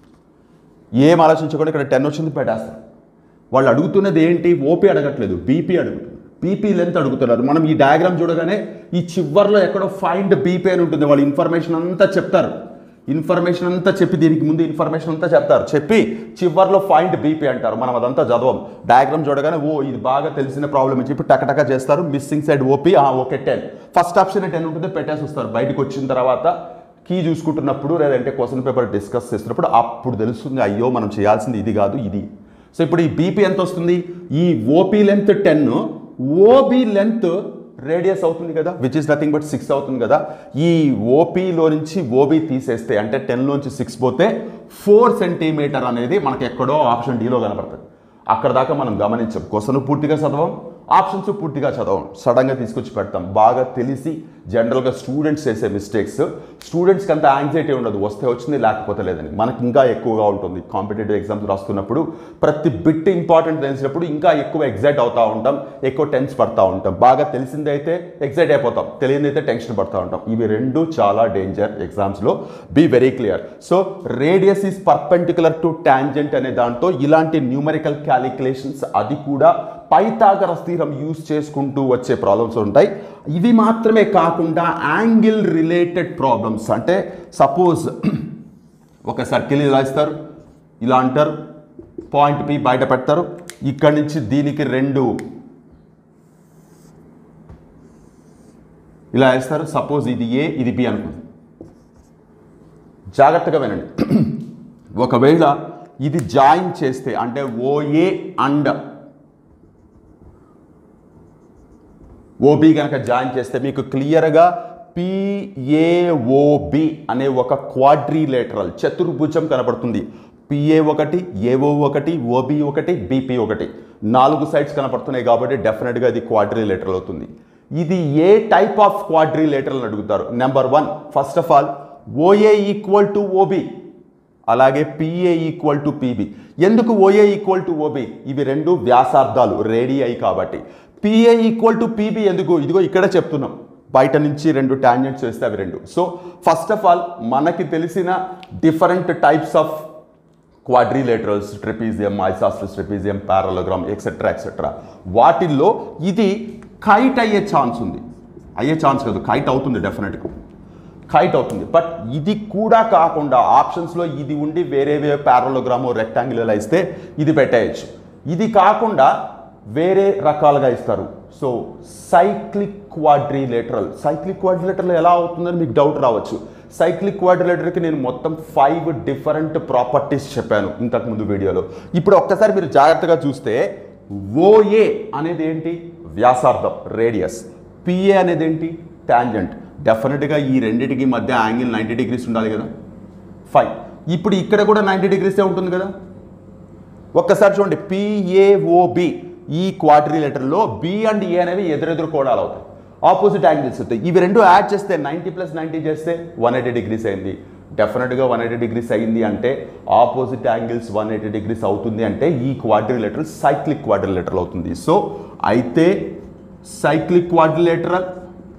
ఏం ఆలోచించకుండా ఇక్కడ టెన్ వచ్చింది పెట్టేస్తారు వాళ్ళు అడుగుతున్నది ఏంటి ఓపీ అడగట్లేదు బీపీ అడుగుతున్నారు బీపీ లెంత్ అడుగుతున్నారు మనం ఈ డయాగ్రామ్ చూడగానే ఈ చివర్లో ఎక్కడో ఫైండ్ బీపీ అని ఉంటుంది వాళ్ళు ఇన్ఫర్మేషన్ అంతా చెప్తారు ఇన్ఫర్మేషన్ అంతా చెప్పి దీనికి ముందు ఇన్ఫర్మేషన్ అంతా చెప్తారు చెప్పి చివర్లో ఫైండ్ బీపీ అంటారు మనం అదంతా చదవం డయాగ్రామ్ చూడగానే ఓ ఇది బాగా తెలిసిన ప్రాబ్లమ్ అని చెప్పి టకటక చేస్తారు missing side OP okay ten first option ten ఉంటుంది పెట్టేసి వస్తారు బయటకు వచ్చిన తర్వాత కీ చూసుకుంటున్నప్పుడు లేదంటే క్వశ్చన్ పేపర్ డిస్కస్ చేస్తున్నప్పుడు అప్పుడు తెలుస్తుంది అయ్యో మనం చేయాల్సింది ఇది కాదు ఇది సో ఇప్పుడు ఈ బీపీ ఎంత వస్తుంది ఈ OP length ten OB length radius అవుతుంది కదా which is nothing but six అవుతుంది కదా ఈ ఓపీలో నుంచి ఓబీ తీసేస్తే అంటే టెన్లోంచి సిక్స్ పోతే ఫోర్ సెంటీమీటర్ అనేది మనకి ఎక్కడో ఆప్షన్ డీలో కనపడుతుంది అక్కడ దాకా మనం గమనించాం క్వశ్చన్ పూర్తిగా చదవం ఆప్షన్స్ పూర్తిగా చదవం సడన్గా తీసుకొచ్చి పెడతాం బాగా తెలిసి జనరల్గా స్టూడెంట్స్ చేసే మిస్టేక్స్ స్టూడెంట్స్కి అంత యాంగ్జైటీ ఉండదు వస్తే వచ్చింది లేకపోతే లేదని మనకి ఇంకా ఎక్కువగా ఉంటుంది కాంపిటేటివ్ ఎగ్జామ్స్ రాస్తున్నప్పుడు ప్రతి బిట్ ఇంపార్టెంట్ తెలిసినప్పుడు ఇంకా ఎక్కువ ఎగ్జైట్ అవుతూ ఉంటాం ఎక్కువ టెన్స్ పడతా ఉంటాం బాగా తెలిసింది అయితే ఎగ్జైట్ అయిపోతాం తెలియదు అయితే టెన్షన్ పడతా ఉంటాం ఇవి రెండు చాలా డేంజర్ ఎగ్జామ్స్లో be very clear so radius is perpendicular to tangent అనే దాంతో ఇలాంటి న్యూమరికల్ క్యాలిక్యులేషన్స్ అది కూడా పైథాగరస్ స్థిరం యూస్ చేసుకుంటూ వచ్చే ప్రాబ్లమ్స్ ఉంటాయి ఇవి మాత్రమే కాకుండా యాంగిల్ రిలేటెడ్ ప్రాబ్లమ్స్ అంటే సపోజ్ ఒక సర్కిల్ ఇలా ఇస్తారు ఇలా అంటారు పాయింట్ పి బయట పెడతారు ఇక్కడి నుంచి దీనికి రెండు ఇలా వేస్తారు సపోజ్ ఇది ఏ ఇది బి అనుకుంది జాగ్రత్తగా వినండి ఒకవేళ ఇది జాయిన్ చేస్తే అంటే ఓఏ అండ్ ఓబి కనుక జాయిన్ చేస్తే మీకు క్లియర్గా పిఏఓబి అనే ఒక క్వాడ్రిలేటరల్ చతుర్భుజం కనపడుతుంది పిఏ ఒకటి ఏఓ ఒకటి ఓబి ఒకటి బీపీ ఒకటి నాలుగు సైడ్స్ కనపడుతున్నాయి కాబట్టి డెఫినెట్గా ఇది క్వాడ్రిలేటరల్ అవుతుంది ఇది ఏ టైప్ ఆఫ్ క్వాడ్రిలేటరల్ అని అడుగుతారు number one first of all OA equal to OB అలాగే పిఏ ఈక్వల్ టు పీబీ ఎందుకు ఓఏ ఈక్వల్ టు ఓబి ఇవి రెండు వ్యాసార్థాలు రేడిఐ కాబట్టి పిఏ ఈక్వల్ టు పీబీ ఎందుకు ఇదిగో ఇక్కడే చెప్తున్నాం బయట నుంచి రెండు టాంజెంట్స్ వేస్తే అవి రెండు సో ఫస్ట్ ఆఫ్ ఆల్ మనకి తెలిసిన different types of quadrilaterals trapezium isosceles trapezium parallelogram etcetera etcetera వాటిల్లో ఇది కైట్ అయ్యే ఛాన్స్ ఉంది అయ్యే ఛాన్స్ కాదు కైట్ అవుతుంది డెఫినెట్గా కైట్ అవుతుంది బట్ ఇది కూడా కాకుండా ఆప్షన్స్లో ఇది ఉండి వేరే వేరే ప్యారలోగ్రాము రెక్టాంగిల్ ఇలా ఇస్తే ఇది పెట్టేయచ్చు ఇది కాకుండా వేరే రకాలుగా ఇస్తారు so cyclic quadrilateral cyclic quadrilateral ఎలా అవుతుందని మీకు డౌట్ రావచ్చు సైక్లిక్ క్వాడ్రిలేటర్కి నేను మొత్తం ఫైవ్ డిఫరెంట్ ప్రాపర్టీస్ చెప్పాను ఇంతకుముందు వీడియోలో ఇప్పుడు ఒక్కసారి మీరు జాగ్రత్తగా చూస్తే ఓఏ అనేది ఏంటి వ్యాసార్థం రేడియస్ పిఏ అనేది ఏంటి టాంజెంట్ డెఫినెట్గా ఈ రెండింటికి మధ్య యాంగిల్ నైంటీ డిగ్రీస్ ఉండాలి కదా ఫైన్ ఇప్పుడు ఇక్కడ కూడా నైంటీ డిగ్రీసే ఉంటుంది కదా ఒక్కసారి చూడండి పిఏఓబి ఈ క్వాడ్రిలేటర్లో బి అండ్ ఏ అనేవి ఎదురెదురు కోణాలు అవుతాయి ఆపోజిట్ యాంగిల్స్ అవుతాయి ఇవి రెండు యాడ్ చేస్తే నైంటీ ప్లస్ నైంటీ చేస్తే వన్ ఎయిటీ డిగ్రీస్ అయింది డెఫినెట్గా వన్ ఎయిటీ డిగ్రీస్ అయింది అంటే opposite angles one eighty degrees అవుతుంది అంటే ఈ క్వాడ్రిలేటరల్ సైక్లిక్ క్వాడ్రిలేటరల్ అవుతుంది సో అయితే సైక్లిక్ క్వాడ్రిలేటరల్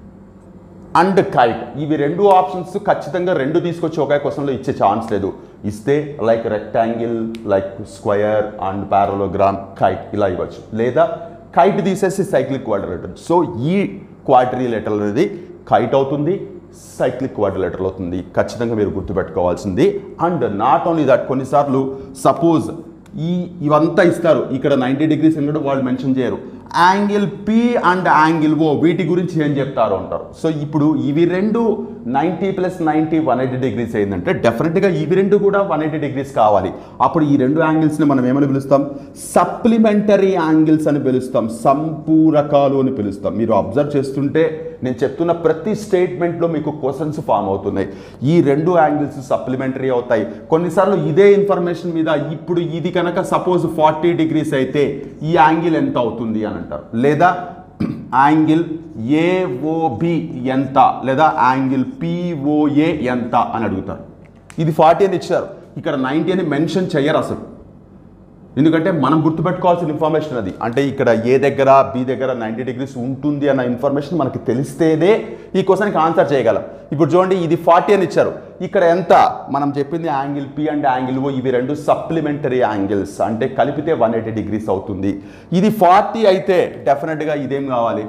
అండ్ కైట్ ఇవి రెండు ఆప్షన్స్ ఖచ్చితంగా రెండు తీసుకొచ్చి ఒకే క్వశ్చన్లో ఇచ్చే ఛాన్స్ లేదు ఇస్తే like rectangle like square and parallelogram kite ఇలా ఇవ్వచ్చు లేదా కైట్ తీసేసి సైక్లిక్ క్వాడ్రిలేటర్ సో ఈ క్వాడ్రిలేటర్ అనేది కైట్ అవుతుంది సైక్లిక్ క్వాడ్రిలేటర్ అవుతుంది ఖచ్చితంగా మీరు గుర్తుపెట్టుకోవాల్సింది అండ్ నాట్ ఓన్లీ దట్ కొన్నిసార్లు సపోజ్ ఈ ఇవంతా ఇస్తారు ఇక్కడ నైంటీ డిగ్రీస్ ఎందుకంటే వాళ్ళు మెన్షన్ చేయరు angle P and angle O వీటి గురించి ఏం చెప్తారు అంటారు సో ఇప్పుడు ఇవి రెండు ninety plus ninety one eighty degrees అయిందంటే డెఫినెట్గా ఇవి రెండు కూడా వన్ ఎయిటీ డిగ్రీస్ కావాలి అప్పుడు ఈ రెండు యాంగిల్స్ని మనం ఏమని పిలుస్తాం సప్లిమెంటరీ యాంగిల్స్ అని పిలుస్తాం సంపూరకాలు అని పిలుస్తాం మీరు అబ్జర్వ్ చేస్తుంటే నేను చెప్తున్న ప్రతి స్టేట్మెంట్లో మీకు క్వశ్చన్స్ ఫామ్ అవుతున్నాయి ఈ రెండు యాంగిల్స్ సప్లిమెంటరీ అవుతాయి కొన్నిసార్లు ఇదే ఇన్ఫర్మేషన్ మీద ఇప్పుడు ఇది కనుక సపోజ్ ఫార్టీ డిగ్రీస్ అయితే ఈ యాంగిల్ ఎంత అవుతుంది అని అంటారు లేదా యాంగిల్ ఏఓబి ఎంత లేదా యాంగిల్ పిఓఏ ఎంత అని అడుగుతారు ఇది ఫార్టీ అని ఇచ్చారు ఇక్కడ నైంటీ అని మెన్షన్ చెయ్యరు అసలు ఎందుకంటే మనం గుర్తుపెట్టుకోవాల్సిన ఇన్ఫర్మేషన్ అది అంటే ఇక్కడ ఏ దగ్గర బి దగ్గర నైంటీ డిగ్రీస్ ఉంటుంది అన్న ఇన్ఫర్మేషన్ మనకి తెలిస్తేనే ఈ క్వశ్చన్కి ఆన్సర్ చేయగలం ఇప్పుడు చూడండి ఇది ఫార్టీ అని ఇచ్చారు ఇక్కడ ఎంత మనం చెప్పింది angle P and angle O ఇవి రెండు సప్లిమెంటరీ యాంగిల్స్ అంటే కలిపితే వన్ ఎయిటీ డిగ్రీస్ అవుతుంది ఇది ఫార్టీ అయితే డెఫినెట్గా ఇదేం కావాలి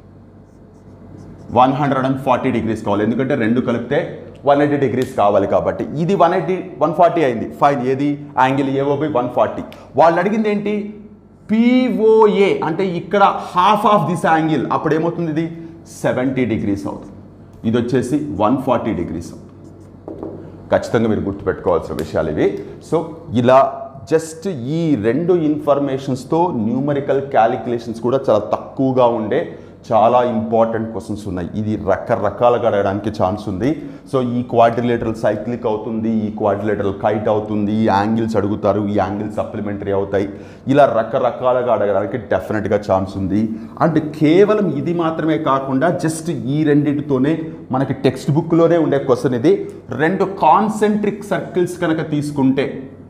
one hundred and forty degrees కావాలి ఎందుకంటే రెండు కలిపితే వన్ ఎయిటీ డిగ్రీస్ కావాలి కాబట్టి ఇది వన్ ఎయిటీ వన్ ఫార్టీ అయింది ఫైన్ ఏది యాంగిల్ ఏఓబి వన్ ఫార్టీ వాళ్ళు అడిగింది ఏంటి పిఓఏ అంటే ఇక్కడ హాఫ్ ఆఫ్ దిస్ యాంగిల్ అప్పుడు ఏమవుతుంది ఇది సెవెంటీ డిగ్రీస్ అవుతుంది ఇది వచ్చేసి వన్ ఫార్టీ డిగ్రీస్ అవుతుంది ఖచ్చితంగా మీరు గుర్తుపెట్టుకోవాల్సిన విషయాలు ఇవి సో ఇలా జస్ట్ ఈ రెండు ఇన్ఫర్మేషన్స్తో న్యూమరికల్ క్యాలిక్యులేషన్స్ కూడా చాలా తక్కువగా ఉండే చాలా ఇంపార్టెంట్ క్వశ్చన్స్ ఉన్నాయి ఇది రకరకాలుగా అడగడానికి ఛాన్స్ ఉంది సో ఈ క్వాడ్రిలేటరల్ సైక్లిక్ అవుతుంది ఈ క్వాడ్రిలేటరల్ కైట్ అవుతుంది ఈ యాంగిల్స్ అడుగుతారు ఈ యాంగిల్స్ సప్లిమెంటరీ అవుతాయి ఇలా రకరకాలుగా అడగడానికి డెఫినెట్గా ఛాన్స్ ఉంది అండ్ కేవలం ఇది మాత్రమే కాకుండా జస్ట్ ఈ రెండింటితోనే మనకి టెక్స్ట్ బుక్లోనే ఉండే క్వశ్చన్ ఇది రెండు కాన్సెంట్రిక్ సర్కిల్స్ కనుక తీసుకుంటే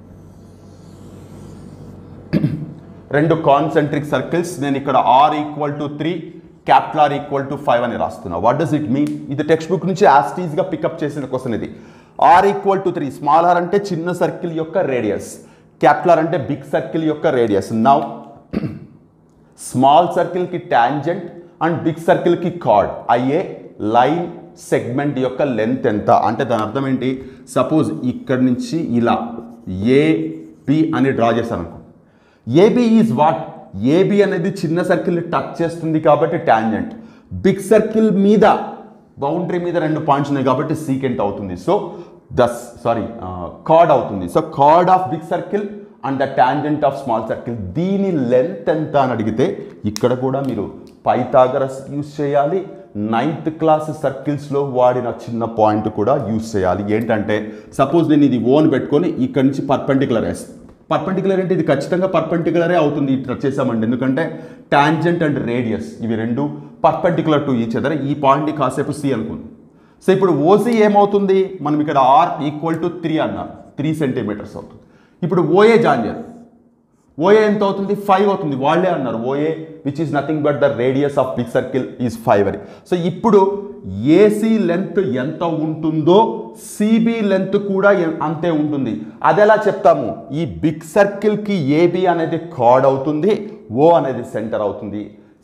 రెండు కాన్సెంట్రిక్ సర్కిల్స్ నేను ఇక్కడ R equal to three capital R equal to five అని రాస్తున్నా వాట్ డస్ ఇట్ మీన్ ఇది టెక్స్ట్ బుక్ నుంచి యాస్టీస్గా పికప్ చేసిన క్వశ్చన్ ఇది R equal to three small R అంటే చిన్న సర్కిల్ యొక్క రేడియస్ క్యాపిటల్ ఆర్ అంటే బిగ్ సర్కిల్ యొక్క రేడియస్ నౌ స్మాల్ సర్కిల్కి ట్యాంజెంట్ అండ్ బిగ్ సర్కిల్కి కార్డ్ అయ్యే లైన్ సెగ్మెంట్ యొక్క లెంత్ ఎంత అంటే దాని అర్థం ఏంటి సపోజ్ ఇక్కడి నుంచి ఇలా ఏబి అని డ్రా చేశాను అనుకో ఏబి ఈజ్ వాట్ ఏబి అనేది చిన్న సర్కిల్ టచ్ చేస్తుంది కాబట్టి ట్యాంజెంట్ బిగ్ సర్కిల్ మీద బౌండరీ మీద రెండు పాయింట్స్ ఉన్నాయి కాబట్టి సీకెంట్ అవుతుంది సో దస్ సారీ కార్డ్ అవుతుంది so chord of big circle and the tangent of small circle దీని లెంత్ ఎంత అని అడిగితే ఇక్కడ కూడా మీరు పైథాగరస్ యూస్ చేయాలి నైన్త్ క్లాస్ సర్కిల్స్లో వాడిన చిన్న పాయింట్ కూడా యూస్ చేయాలి ఏంటంటే సపోజ్ నేను ఇది ఓన్ పెట్టుకొని ఇక్కడ నుంచి పర్పెండికులర్ వేస్తాను పర్పెండికులర్ అంటే ఇది ఖచ్చితంగా పర్పెండికులరే అవుతుంది ఇట్లా చేసామండి ఎందుకంటే టాంజెంట్ అండ్ రేడియస్ ఇవి రెండు పర్పెండికులర్ టు ఈచ్ అదర్ ఈ పాయింట్ని కాసేపు సి అనుకుంది సో ఇప్పుడు ఓసీ ఏమవుతుంది మనం ఇక్కడ ఆర్ ఈక్వల్ టు త్రీ అన్నారు త్రీ సెంటీమీటర్స్ అవుతుంది ఇప్పుడు ఓఏ జాయిన్ చేయాలి ఓఏ ఎంత అవుతుంది ఫైవ్ అవుతుంది వాళ్ళే అన్నారు OA which is nothing but the radius of big circle is five అని సో ఇప్పుడు ఏసీ లెంత్ ఎంత ఉంటుందో సిబి లెంత్ కూడా ఎ- అంతే ఉంటుంది అది ఎలా చెప్తాము ఈ బిగ్ సర్కిల్కి ఏబి అనేది కార్డ్ అవుతుంది ఓ అనేది సెంటర్ అవుతుంది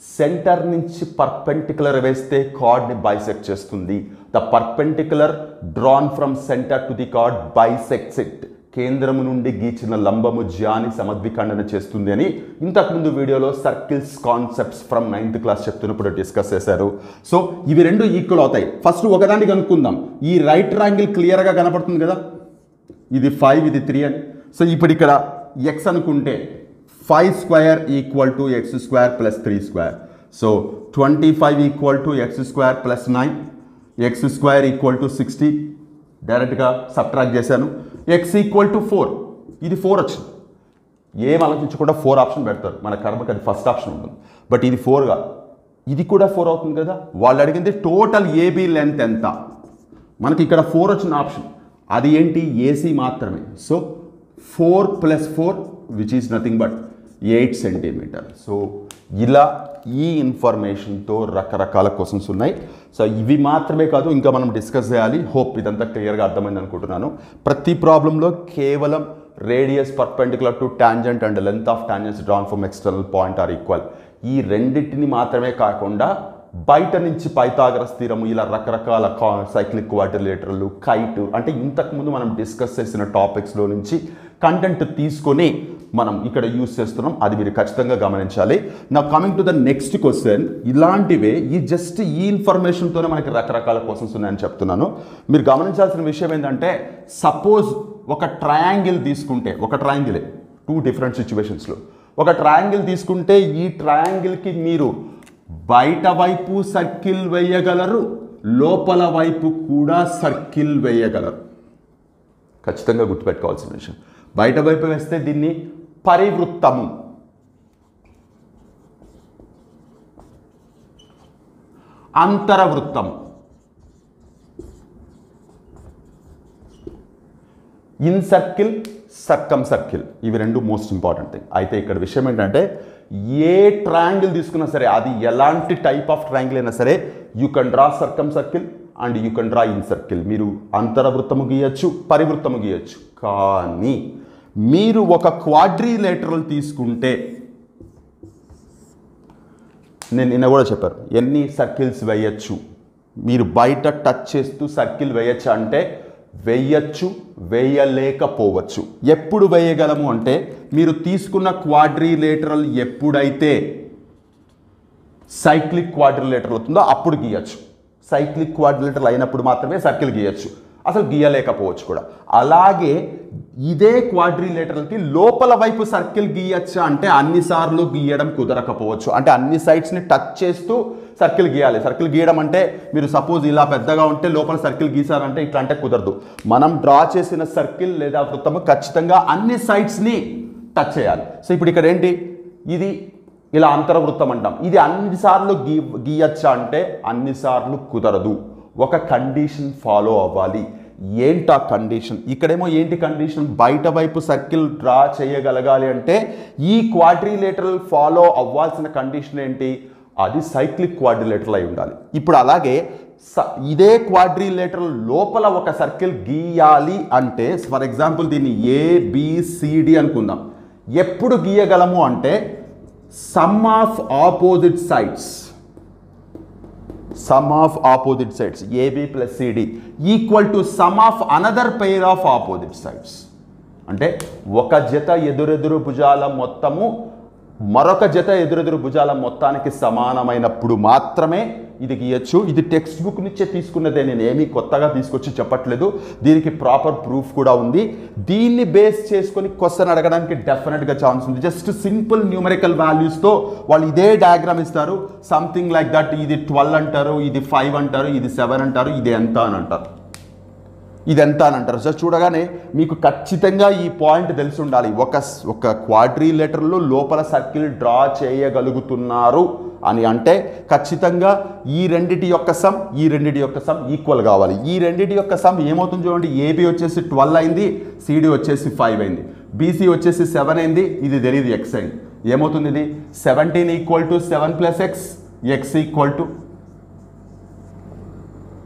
సెంటర్ నుంచి పర్పెండికులర్ వేస్తే కార్డ్ని బైసెక్ట్ చేస్తుంది the perpendicular drawn from centre to the chord bisects it కేంద్రము నుండి గీచిన లంబము జ్యాని సమద్విఖండన చేస్తుంది అని ఇంతకుముందు వీడియోలో circles concepts from ninth class చెప్తున్నప్పుడు డిస్కస్ చేశారు సో ఇవి రెండు ఈక్వల్ అవుతాయి ఫస్ట్ ఒకదాన్ని కనుక్కుందాం ఈ రైట్ ట్రాంగిల్ క్లియర్గా కనపడుతుంది కదా ఇది ఫైవ్ ఇది త్రీ అని సో ఇప్పుడు ఇక్కడ ఎక్స్ అనుకుంటే five square equal to X square plus three square so twenty five equal to X square plus nine X square equal to sixty డైరెక్ట్గా సబ్ట్రాక్ట్ చేశాను ఎక్స్ ఈక్వల్ టు ఫోర్ ఇది four వచ్చింది ఏం ఆలోచించకుండా four option పెడతారు మన కర్మకి అది ఫస్ట్ ఆప్షన్ ఉంటుంది బట్ ఇది ఫోర్గా ఇది కూడా ఫోర్ అవుతుంది కదా వాళ్ళు అడిగింది టోటల్ ఏబీ లెంత్ ఎంత మనకి ఇక్కడ ఫోర్ వచ్చిన ఆప్షన్ అది ఏంటి ఏసీ మాత్రమే so four plus four which is nothing but eight centimetre so ఇలా ఈ ఇన్ఫర్మేషన్తో రకరకాల క్వశ్చన్స్ ఉన్నాయి సో ఇవి మాత్రమే కాదు ఇంకా మనం డిస్కస్ చేయాలి హోప్ ఇదంతా క్లియర్గా అర్థమైంది అనుకుంటున్నాను ప్రతి ప్రాబ్లంలో కేవలం radius perpendicular to tangent and length of tangents drawn from external point are equal ఈ రెండింటిని మాత్రమే కాకుండా బయట నుంచి పైతాగరస్ స్థిరము ఇలా రకరకాల కా సైక్లిక్ క్వాడ్రిలేటర్లు కైట్ అంటే ఇంతకుముందు మనం డిస్కస్ చేసిన టాపిక్స్లో నుంచి కంటెంట్ తీసుకొని మనం ఇక్కడ యూస్ చేస్తున్నాం అది మీరు ఖచ్చితంగా గమనించాలి నా coming to the next question ఇలాంటివే ఈ జస్ట్ ఈ ఇన్ఫర్మేషన్తోనే మనకి రకరకాల క్వశ్చన్స్ ఉన్నాయని చెప్తున్నాను మీరు గమనించాల్సిన విషయం ఏంటంటే సపోజ్ ఒక ట్రయాంగిల్ తీసుకుంటే ఒక ట్రయాంగిలే టూ డిఫరెంట్ సిచ్యువేషన్స్లో ఒక ట్రయాంగిల్ తీసుకుంటే ఈ ట్రయాంగిల్కి మీరు బయట వైపు సర్కిల్ వేయగలరు లోపల వైపు కూడా సర్కిల్ వేయగలరు ఖచ్చితంగా గుర్తుపెట్టుకోవాల్సిన విషయం బయట వైపు వేస్తే దీన్ని పరివృత్తము అంతరవృత్తము ఇన్ సర్కిల్ సర్కం సర్కిల్ ఇవి రెండు మోస్ట్ ఇంపార్టెంట్ థింగ్ అయితే ఇక్కడ విషయం ఏంటంటే ఏ ట్రయాంగిల్ తీసుకున్నా సరే అది ఎలాంటి టైప్ ఆఫ్ ట్రయాంగిల్ అయినా సరే you can draw circumcircle and you can draw incircle మీరు అంతరవృత్తము గీయచ్చు పరివృత్తము గీయచ్చు కానీ మీరు ఒక క్వాడ్రిలేటరల్ తీసుకుంటే నేను నిన్న కూడా చెప్పారు ఎన్ని సర్కిల్స్ వేయచ్చు మీరు బయట టచ్ చేస్తూ సర్కిల్ వేయచ్చు అంటే వేయచ్చు వేయలేకపోవచ్చు ఎప్పుడు వేయగలము అంటే మీరు తీసుకున్న క్వాడ్రిలేటరల్ ఎప్పుడైతే సైక్లిక్ క్వాడ్రిలేటరల్ అవుతుందో అప్పుడు గీయచ్చు సైక్లిక్ క్వాడ్రిలేటరల్ అయినప్పుడు మాత్రమే సర్కిల్ గీయచ్చు అసలు గీయలేకపోవచ్చు కూడా అలాగే ఇదే క్వాడ్రిలేటరల్కి లోపల వైపు సర్కిల్ గీయచ్చా అంటే అన్నిసార్లు గీయడం కుదరకపోవచ్చు అంటే అన్ని సైడ్స్ని టచ్ చేస్తూ సర్కిల్ గీయాలి సర్కిల్ గీయడం అంటే మీరు సపోజ్ ఇలా పెద్దగా ఉంటే లోపల సర్కిల్ గీసారంటే ఇట్లా అంటే కుదరదు మనం డ్రా చేసిన సర్కిల్ లేదా వృత్తము ఖచ్చితంగా అన్ని సైడ్స్ని టచ్ చేయాలి సో ఇప్పుడు ఇక్కడ ఏంటి ఇది ఇలా అంతర్వృత్తం అంటాం ఇది అన్నిసార్లు గీ గీయచ్చా అంటే అన్నిసార్లు కుదరదు ఒక కండిషన్ ఫాలో అవ్వాలి ఏంటా కండిషన్ ఇక్కడేమో ఏంటి కండిషన్ బయట వైపు సర్కిల్ డ్రా చేయగలగాలి అంటే ఈ క్వాడ్రిలేటరల్ ఫాలో అవ్వాల్సిన కండిషన్ ఏంటి అది సైక్లిక్ క్వాడ్రిలేటరల్ అయి ఉండాలి ఇప్పుడు అలాగే స- ఇదే క్వాడ్రిలేటరల్ లోపల ఒక సర్కిల్ గీయాలి అంటే ఫర్ ఎగ్జాంపుల్ దీన్ని ఏబిసిడి అనుకుందాం ఎప్పుడు గీయగలము అంటే sum of opposite sides sum of opposite sides AB plus CD equal to sum of another pair of opposite sides అంటే ఒక జత ఎదురెదురు భుజాల మొత్తము మరొక జత ఎదురెదురు భుజాల మొత్తానికి సమానమైనప్పుడు మాత్రమే ఇది గీయచ్చు ఇది టెక్స్ట్ బుక్ నుంచే తీసుకున్నదే నేను ఏమీ కొత్తగా తీసుకొచ్చి చెప్పట్లేదు దీనికి ప్రాపర్ ప్రూఫ్ కూడా ఉంది దీన్ని బేస్ చేసుకొని క్వశ్చన్ అడగడానికి డెఫినెట్గా ఛాన్స్ ఉంది జస్ట్ సింపుల్ న్యూమరికల్ వాల్యూస్తో వాళ్ళు ఇదే డయాగ్రామ్ ఇస్తారు సంథింగ్ లైక్ దట్ ఇది ట్వెల్వ్ అంటారు ఇది ఫైవ్ అంటారు ఇది సెవెన్ అంటారు ఇది ఎంత అని అంటారు ఇది ఎంత అని అంటారు సో చూడగానే మీకు ఖచ్చితంగా ఈ పాయింట్ తెలిసి ఉండాలి ఒక స్- ఒక క్వాడ్రీ లెటర్లో లోపల సర్కిల్ డ్రా చేయగలుగుతున్నారు అని అంటే ఖచ్చితంగా ఈ రెండిటి యొక్క సమ్ ఈ రెండిటి యొక్క సమ్ ఈక్వల్ కావాలి ఈ రెండిటి యొక్క సమ్ ఏమవుతుంది చూడండి ఏబి వచ్చేసి ట్వెల్వ్ అయింది సిడి వచ్చేసి ఫైవ్ అయింది బీసీ వచ్చేసి సెవెన్ అయింది ఇది తెలియదు ఎక్స్ అయింది ఏమవుతుంది ఇది seventeen equal to seven plus X X equal to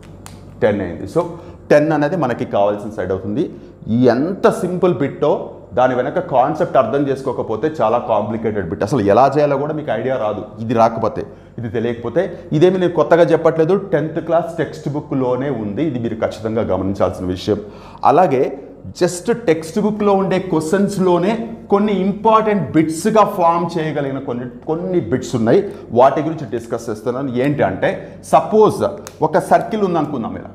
ten అయింది సో టెన్ అనేది మనకి కావాల్సిన సైడ్ అవుతుంది ఈ ఎంత సింపుల్ బిట్టో దాని వెనక కాన్సెప్ట్ అర్థం చేసుకోకపోతే చాలా కాంప్లికేటెడ్ బిట్ అసలు ఎలా చేయాలో కూడా మీకు ఐడియా రాదు ఇది రాకపోతే ఇది తెలియకపోతే ఇదేమి నేను కొత్తగా చెప్పట్లేదు టెన్త్ క్లాస్ టెక్స్ట్ బుక్లోనే ఉంది ఇది మీరు ఖచ్చితంగా గమనించాల్సిన విషయం అలాగే జస్ట్ టెక్స్ట్ బుక్లో ఉండే క్వశ్చన్స్లోనే కొన్ని ఇంపార్టెంట్ బిట్స్గా ఫామ్ చేయగలిగిన కొన్ని కొన్ని బిట్స్ ఉన్నాయి వాటి గురించి డిస్కస్ చేస్తున్నాను ఏంటి అంటే సపోజ్ ఒక సర్కిల్ ఉందనుకుందాం మీరు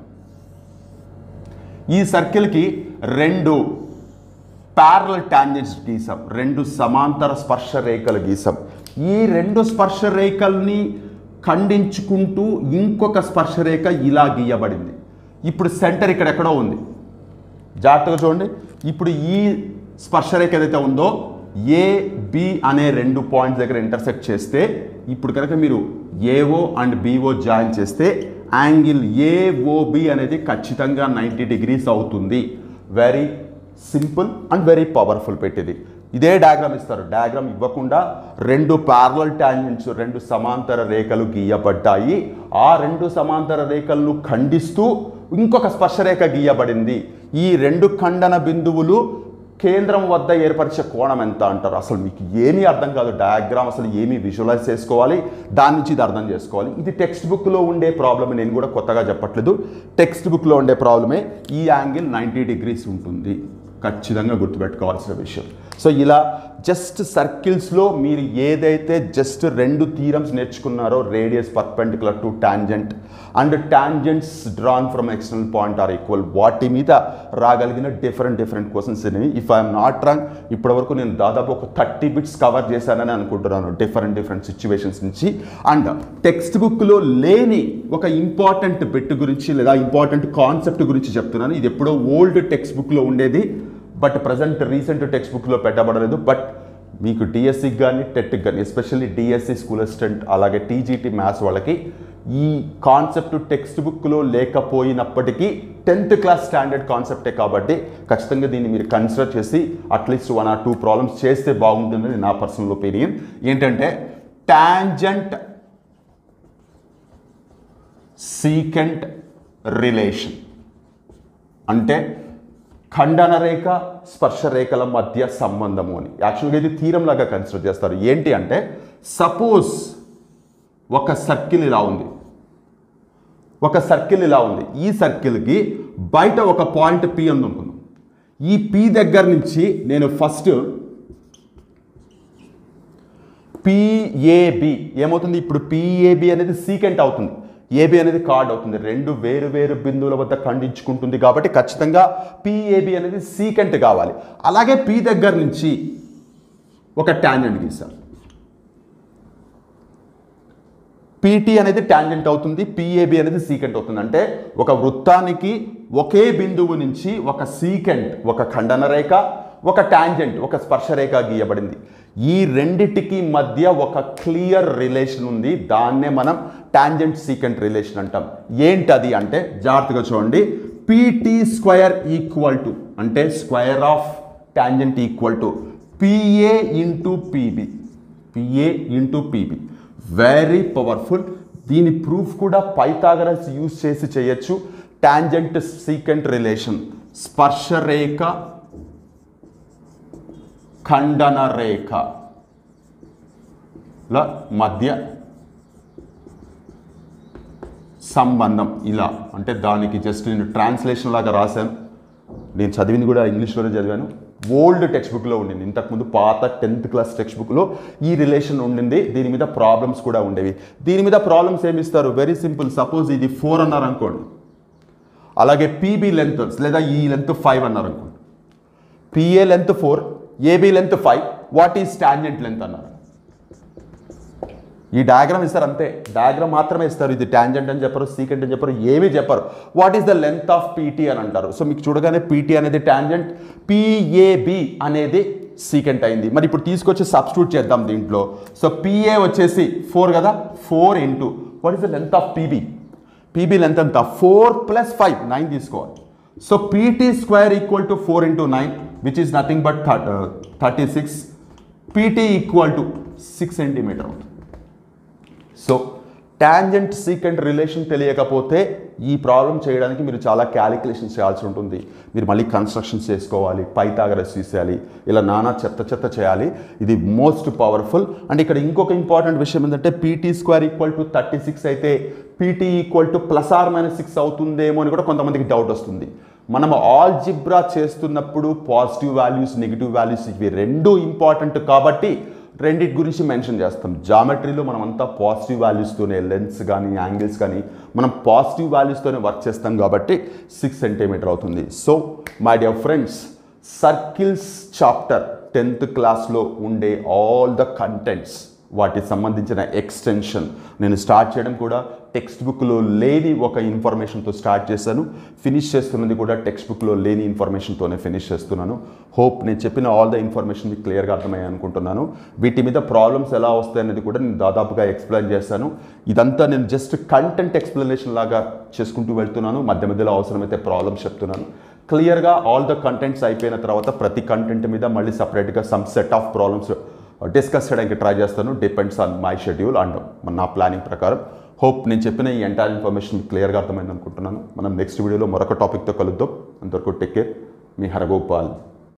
ఈ సర్కిల్కి రెండు ప్యారల్ టాంజెంట్స్ గీసాం రెండు సమాంతర స్పర్శ రేఖలు గీసాం ఈ రెండు స్పర్శ రేఖల్ని ఖండించుకుంటూ ఇంకొక స్పర్శ రేఖ ఇలా గీయబడింది ఇప్పుడు సెంటర్ ఇక్కడ ఎక్కడో ఉంది జాగ్రత్తగా చూడండి ఇప్పుడు ఈ స్పర్శరేఖ ఏదైతే ఉందో ఏ బి అనే రెండు పాయింట్స్ దగ్గర ఇంటర్సెక్ట్ చేస్తే ఇప్పుడు కనుక మీరు ఏఓ అండ్ బిఓ జాయిన్ చేస్తే యాంగిల్ ఏఓబి అనేది ఖచ్చితంగా నైంటీ డిగ్రీస్ అవుతుంది very simple and very powerful పెట్టేది ఇదే డయాగ్రామ్ ఇస్తారు డయాగ్రామ్ ఇవ్వకుండా రెండు ప్యారలల్ టాంజెంట్స్ రెండు సమాంతర రేఖలు గీయబడ్డాయి ఆ రెండు సమాంతర రేఖలను ఖండిస్తూ ఇంకొక స్పర్శరేఖ గీయబడింది ఈ రెండు ఖండన బిందువులు కేంద్రం వద్ద ఏర్పరిచే కోణం ఎంత అంటారు అసలు మీకు ఏమీ అర్థం కాదు డయాగ్రామ్ అసలు ఏమీ విజువలైజ్ చేసుకోవాలి దాని నుంచి ఇది అర్థం చేసుకోవాలి ఇది టెక్స్ట్ బుక్లో ఉండే ప్రాబ్లమ్ నేను కూడా కొత్తగా చెప్పట్లేదు టెక్స్ట్ బుక్లో ఉండే ప్రాబ్లమే ఈ యాంగిల్ నైంటీ డిగ్రీస్ ఉంటుంది ఖచ్చితంగా గుర్తుపెట్టుకోవాల్సిన విషయం సో ఇలా జస్ట్ సర్కిల్స్లో మీరు ఏదైతే జస్ట్ రెండు థీరమ్స్ నేర్చుకున్నారో radius perpendicular to tangent and tangents drawn from external point are equal వాటి మీద రాగలిగిన డిఫరెంట్ డిఫరెంట్ క్వశ్చన్స్ అనేవి ఇఫ్ ఐఎమ్ నాట్ రాంగ్ ఇప్పటివరకు నేను దాదాపు ఒక థర్టీ బిట్స్ కవర్ చేశానని అనుకుంటున్నాను డిఫరెంట్ డిఫరెంట్ సిచ్యువేషన్స్ నుంచి అండ్ టెక్స్ట్ బుక్లో లేని ఒక ఇంపార్టెంట్ బిట్ గురించి లేదా ఇంపార్టెంట్ కాన్సెప్ట్ గురించి చెప్తున్నాను ఇది ఎప్పుడో ఓల్డ్ టెక్స్ట్ బుక్లో ఉండేది బట్ ప్రజెంట్ రీసెంట్ టెక్స్ట్ బుక్లో పెట్టబడలేదు బట్ మీకు డిఎస్సికి కానీ టెట్కి కానీ ఎస్పెషల్లీ డిఎస్సి స్కూల్ అసిస్టెంట్ అలాగే టీజీటీ మ్యాథ్స్ వాళ్ళకి ఈ కాన్సెప్ట్ టెక్స్ట్ బుక్లో లేకపోయినప్పటికీ టెన్త్ క్లాస్ స్టాండర్డ్ కాన్సెప్టే కాబట్టి ఖచ్చితంగా దీన్ని మీరు కన్సిడర్ చేసి at least one or two problems చేస్తే బాగుంటుందని నా పర్సనల్ ఒపీనియన్ ఏంటంటే టాంజెంట్ సీకెంట్ రిలేషన్ అంటే ఖండన రేఖ స్పర్శ రేఖల మధ్య సంబంధము అని యాక్చువల్గా ఇది తీరం లాగా కన్సిడర్ చేస్తారు ఏంటి అంటే సపోజ్ ఒక సర్కిల్ ఇలా ఉంది ఒక సర్కిల్ ఇలా ఉంది ఈ సర్కిల్కి బయట ఒక పాయింట్ పి ఉంది అనుకుందాం ఈ పి దగ్గర నుంచి నేను ఫస్ట్ పిఏబి ఏమవుతుంది ఇప్పుడు పిఏబి అనేది సీకెంట్ అవుతుంది ఏబి అనేది కార్డ్ అవుతుంది రెండు వేరు వేరు బిందువుల వద్ద ఖండించుకుంటుంది కాబట్టి ఖచ్చితంగా పిఏబి అనేది సీకెంట్ కావాలి అలాగే పి దగ్గర నుంచి ఒక టాంజెంట్ గీసాం పీటీ అనేది టాంజెంట్ అవుతుంది పిఏబి అనేది సీకెంట్ అవుతుంది అంటే ఒక వృత్తానికి ఒకే బిందువు నుంచి ఒక సీకెంట్ ఒక ఖండన రేఖ ఒక టాంజెంట్ ఒక స్పర్శరేఖ గీయబడింది ఈ రెండిటికి మధ్య ఒక క్లియర్ రిలేషన్ ఉంది దాన్నే మనం టాంజెంట్ సీకెంట్ రిలేషన్ అంటాం ఏంటది అంటే జాగ్రత్తగా చూడండి పీటీ స్క్వయర్ ఈక్వల్ టు అంటే square of tangent equal to PA into PB PA into PB very powerful దీని ప్రూఫ్ కూడా పైథాగరస్ యూజ్ చేసి చేయొచ్చు టాంజెంట్ సీకెంట్ రిలేషన్ స్పర్శ రేఖ ఖండన రేఖ ల మధ్య సంబంధం ఇలా అంటే దానికి జస్ట్ నేను ట్రాన్స్లేషన్ లాగా రాశాను నేను చదివింది కూడా ఇంగ్లీష్లోనే చదివాను ఓల్డ్ టెక్స్ట్ బుక్లో ఉండింది ఇంతకుముందు పాత టెన్త్ క్లాస్ టెక్స్ట్ బుక్లో ఈ రిలేషన్ ఉండింది దీని మీద ప్రాబ్లమ్స్ కూడా ఉండేవి దీని మీద ప్రాబ్లమ్స్ ఏమి ఇస్తారు వెరీ సింపుల్ సపోజ్ ఇది ఫోర్ అన్నారు అనుకోండి అలాగే పీబీ లెంత్ లేదా ఈ లెంత్ ఫైవ్ అన్నారు అనుకోండి PA length four AB length five what is tangent length అన్నారు ఈ డయాగ్రామ్ ఇస్తారు అంతే డయాగ్రామ్ మాత్రమే ఇస్తారు ఇది టాంజెంట్ అని చెప్పరు సీకెంట్ అని చెప్పరు ఏమీ చెప్పరు what is the length of PT అని అంటారు సో మీకు చూడగానే పీటీ అనేది టాంజెంట్ పిఏబి అనేది సీకెంట్ అయింది మరి ఇప్పుడు తీసుకొచ్చి సబ్స్టిట్యూట్ చేద్దాం దీంట్లో సో పిఏ వచ్చేసి ఫోర్ కదా four into what is the length of PB PB length ఎంత ఫోర్ ప్లస్ ఫైవ్ నైన్ తీసుకోవాలి so PT square equal to four into nine which is nothing but thirty six PT equal to six centimetre అవుతుంది so tangent secant relation తెలియకపోతే ఈ problem చేయడానికి మీరు చాలా calculations చేయాల్సి ఉంటుంది మీరు మళ్ళీ కన్స్ట్రక్షన్స్ చేసుకోవాలి పైతాగరస్ తీసేయాలి ఇలా నానా చెత్త చెత్త చేయాలి ఇది మోస్ట్ పవర్ఫుల్ అండ్ ఇక్కడ ఇంకొక ఇంపార్టెంట్ విషయం ఏంటంటే PT square equal to thirty six అయితే PT equal to plus or minus six అవుతుందేమో అని కూడా కొంతమందికి డౌట్ వస్తుంది మనం ఆల్ జిబ్రా చేస్తున్నప్పుడు పాజిటివ్ వాల్యూస్ నెగిటివ్ వాల్యూస్ ఇవి రెండు ఇంపార్టెంట్ కాబట్టి రెండిటి గురించి మెన్షన్ చేస్తాం జామెట్రీలో మనం అంతా పాజిటివ్ వాల్యూస్తోనే లెన్స్ కానీ యాంగిల్స్ కానీ మనం పాజిటివ్ వాల్యూస్తోనే వర్క్ చేస్తాం కాబట్టి సిక్స్ సెంటీమీటర్ అవుతుంది so my dear friends circles chapter tenth క్లాస్లో ఉండే ఆల్ ద కంటెంట్స్ వాటికి సంబంధించిన ఎక్స్టెన్షన్ నేను స్టార్ట్ చేయడం కూడా టెక్స్ట్ బుక్లో లేని ఒక ఇన్ఫర్మేషన్తో స్టార్ట్ చేశాను ఫినిష్ చేస్తున్నది కూడా టెక్స్ట్ బుక్లో లేని ఇన్ఫర్మేషన్తోనే ఫినిష్ చేస్తున్నాను హోప్ నేను చెప్పిన ఆల్ ద ఇన్ఫర్మేషన్ మీకు క్లియర్గా అర్థమయ్యాయి అనుకుంటున్నాను వీటి మీద ప్రాబ్లమ్స్ ఎలా వస్తాయి అనేది కూడా నేను దాదాపుగా ఎక్స్ప్లెయిన్ చేశాను ఇదంతా నేను జస్ట్ కంటెంట్ ఎక్స్ప్లెనేషన్ లాగా చేసుకుంటూ వెళ్తున్నాను మధ్య మధ్యలో అవసరమైతే ప్రాబ్లమ్స్ చెప్తున్నాను క్లియర్గా ఆల్ ద కంటెంట్స్ అయిపోయిన తర్వాత ప్రతి కంటెంట్ మీద మళ్ళీ సపరేట్గా some set of problems discuss చేయడానికి ట్రై చేస్తాను depends on my schedule and నా ప్లానింగ్ ప్రకారం హోప్ నేను చెప్పిన ఈ ఎంటైర్ ఇన్ఫర్మేషన్ మీకు క్లియర్గా అర్థమైంది అనుకుంటున్నాను మనం నెక్స్ట్ వీడియోలో మరొక టాపిక్తో కలుద్దాం అంతవరకు టేక్ కేర్ మీ హరగోపాల్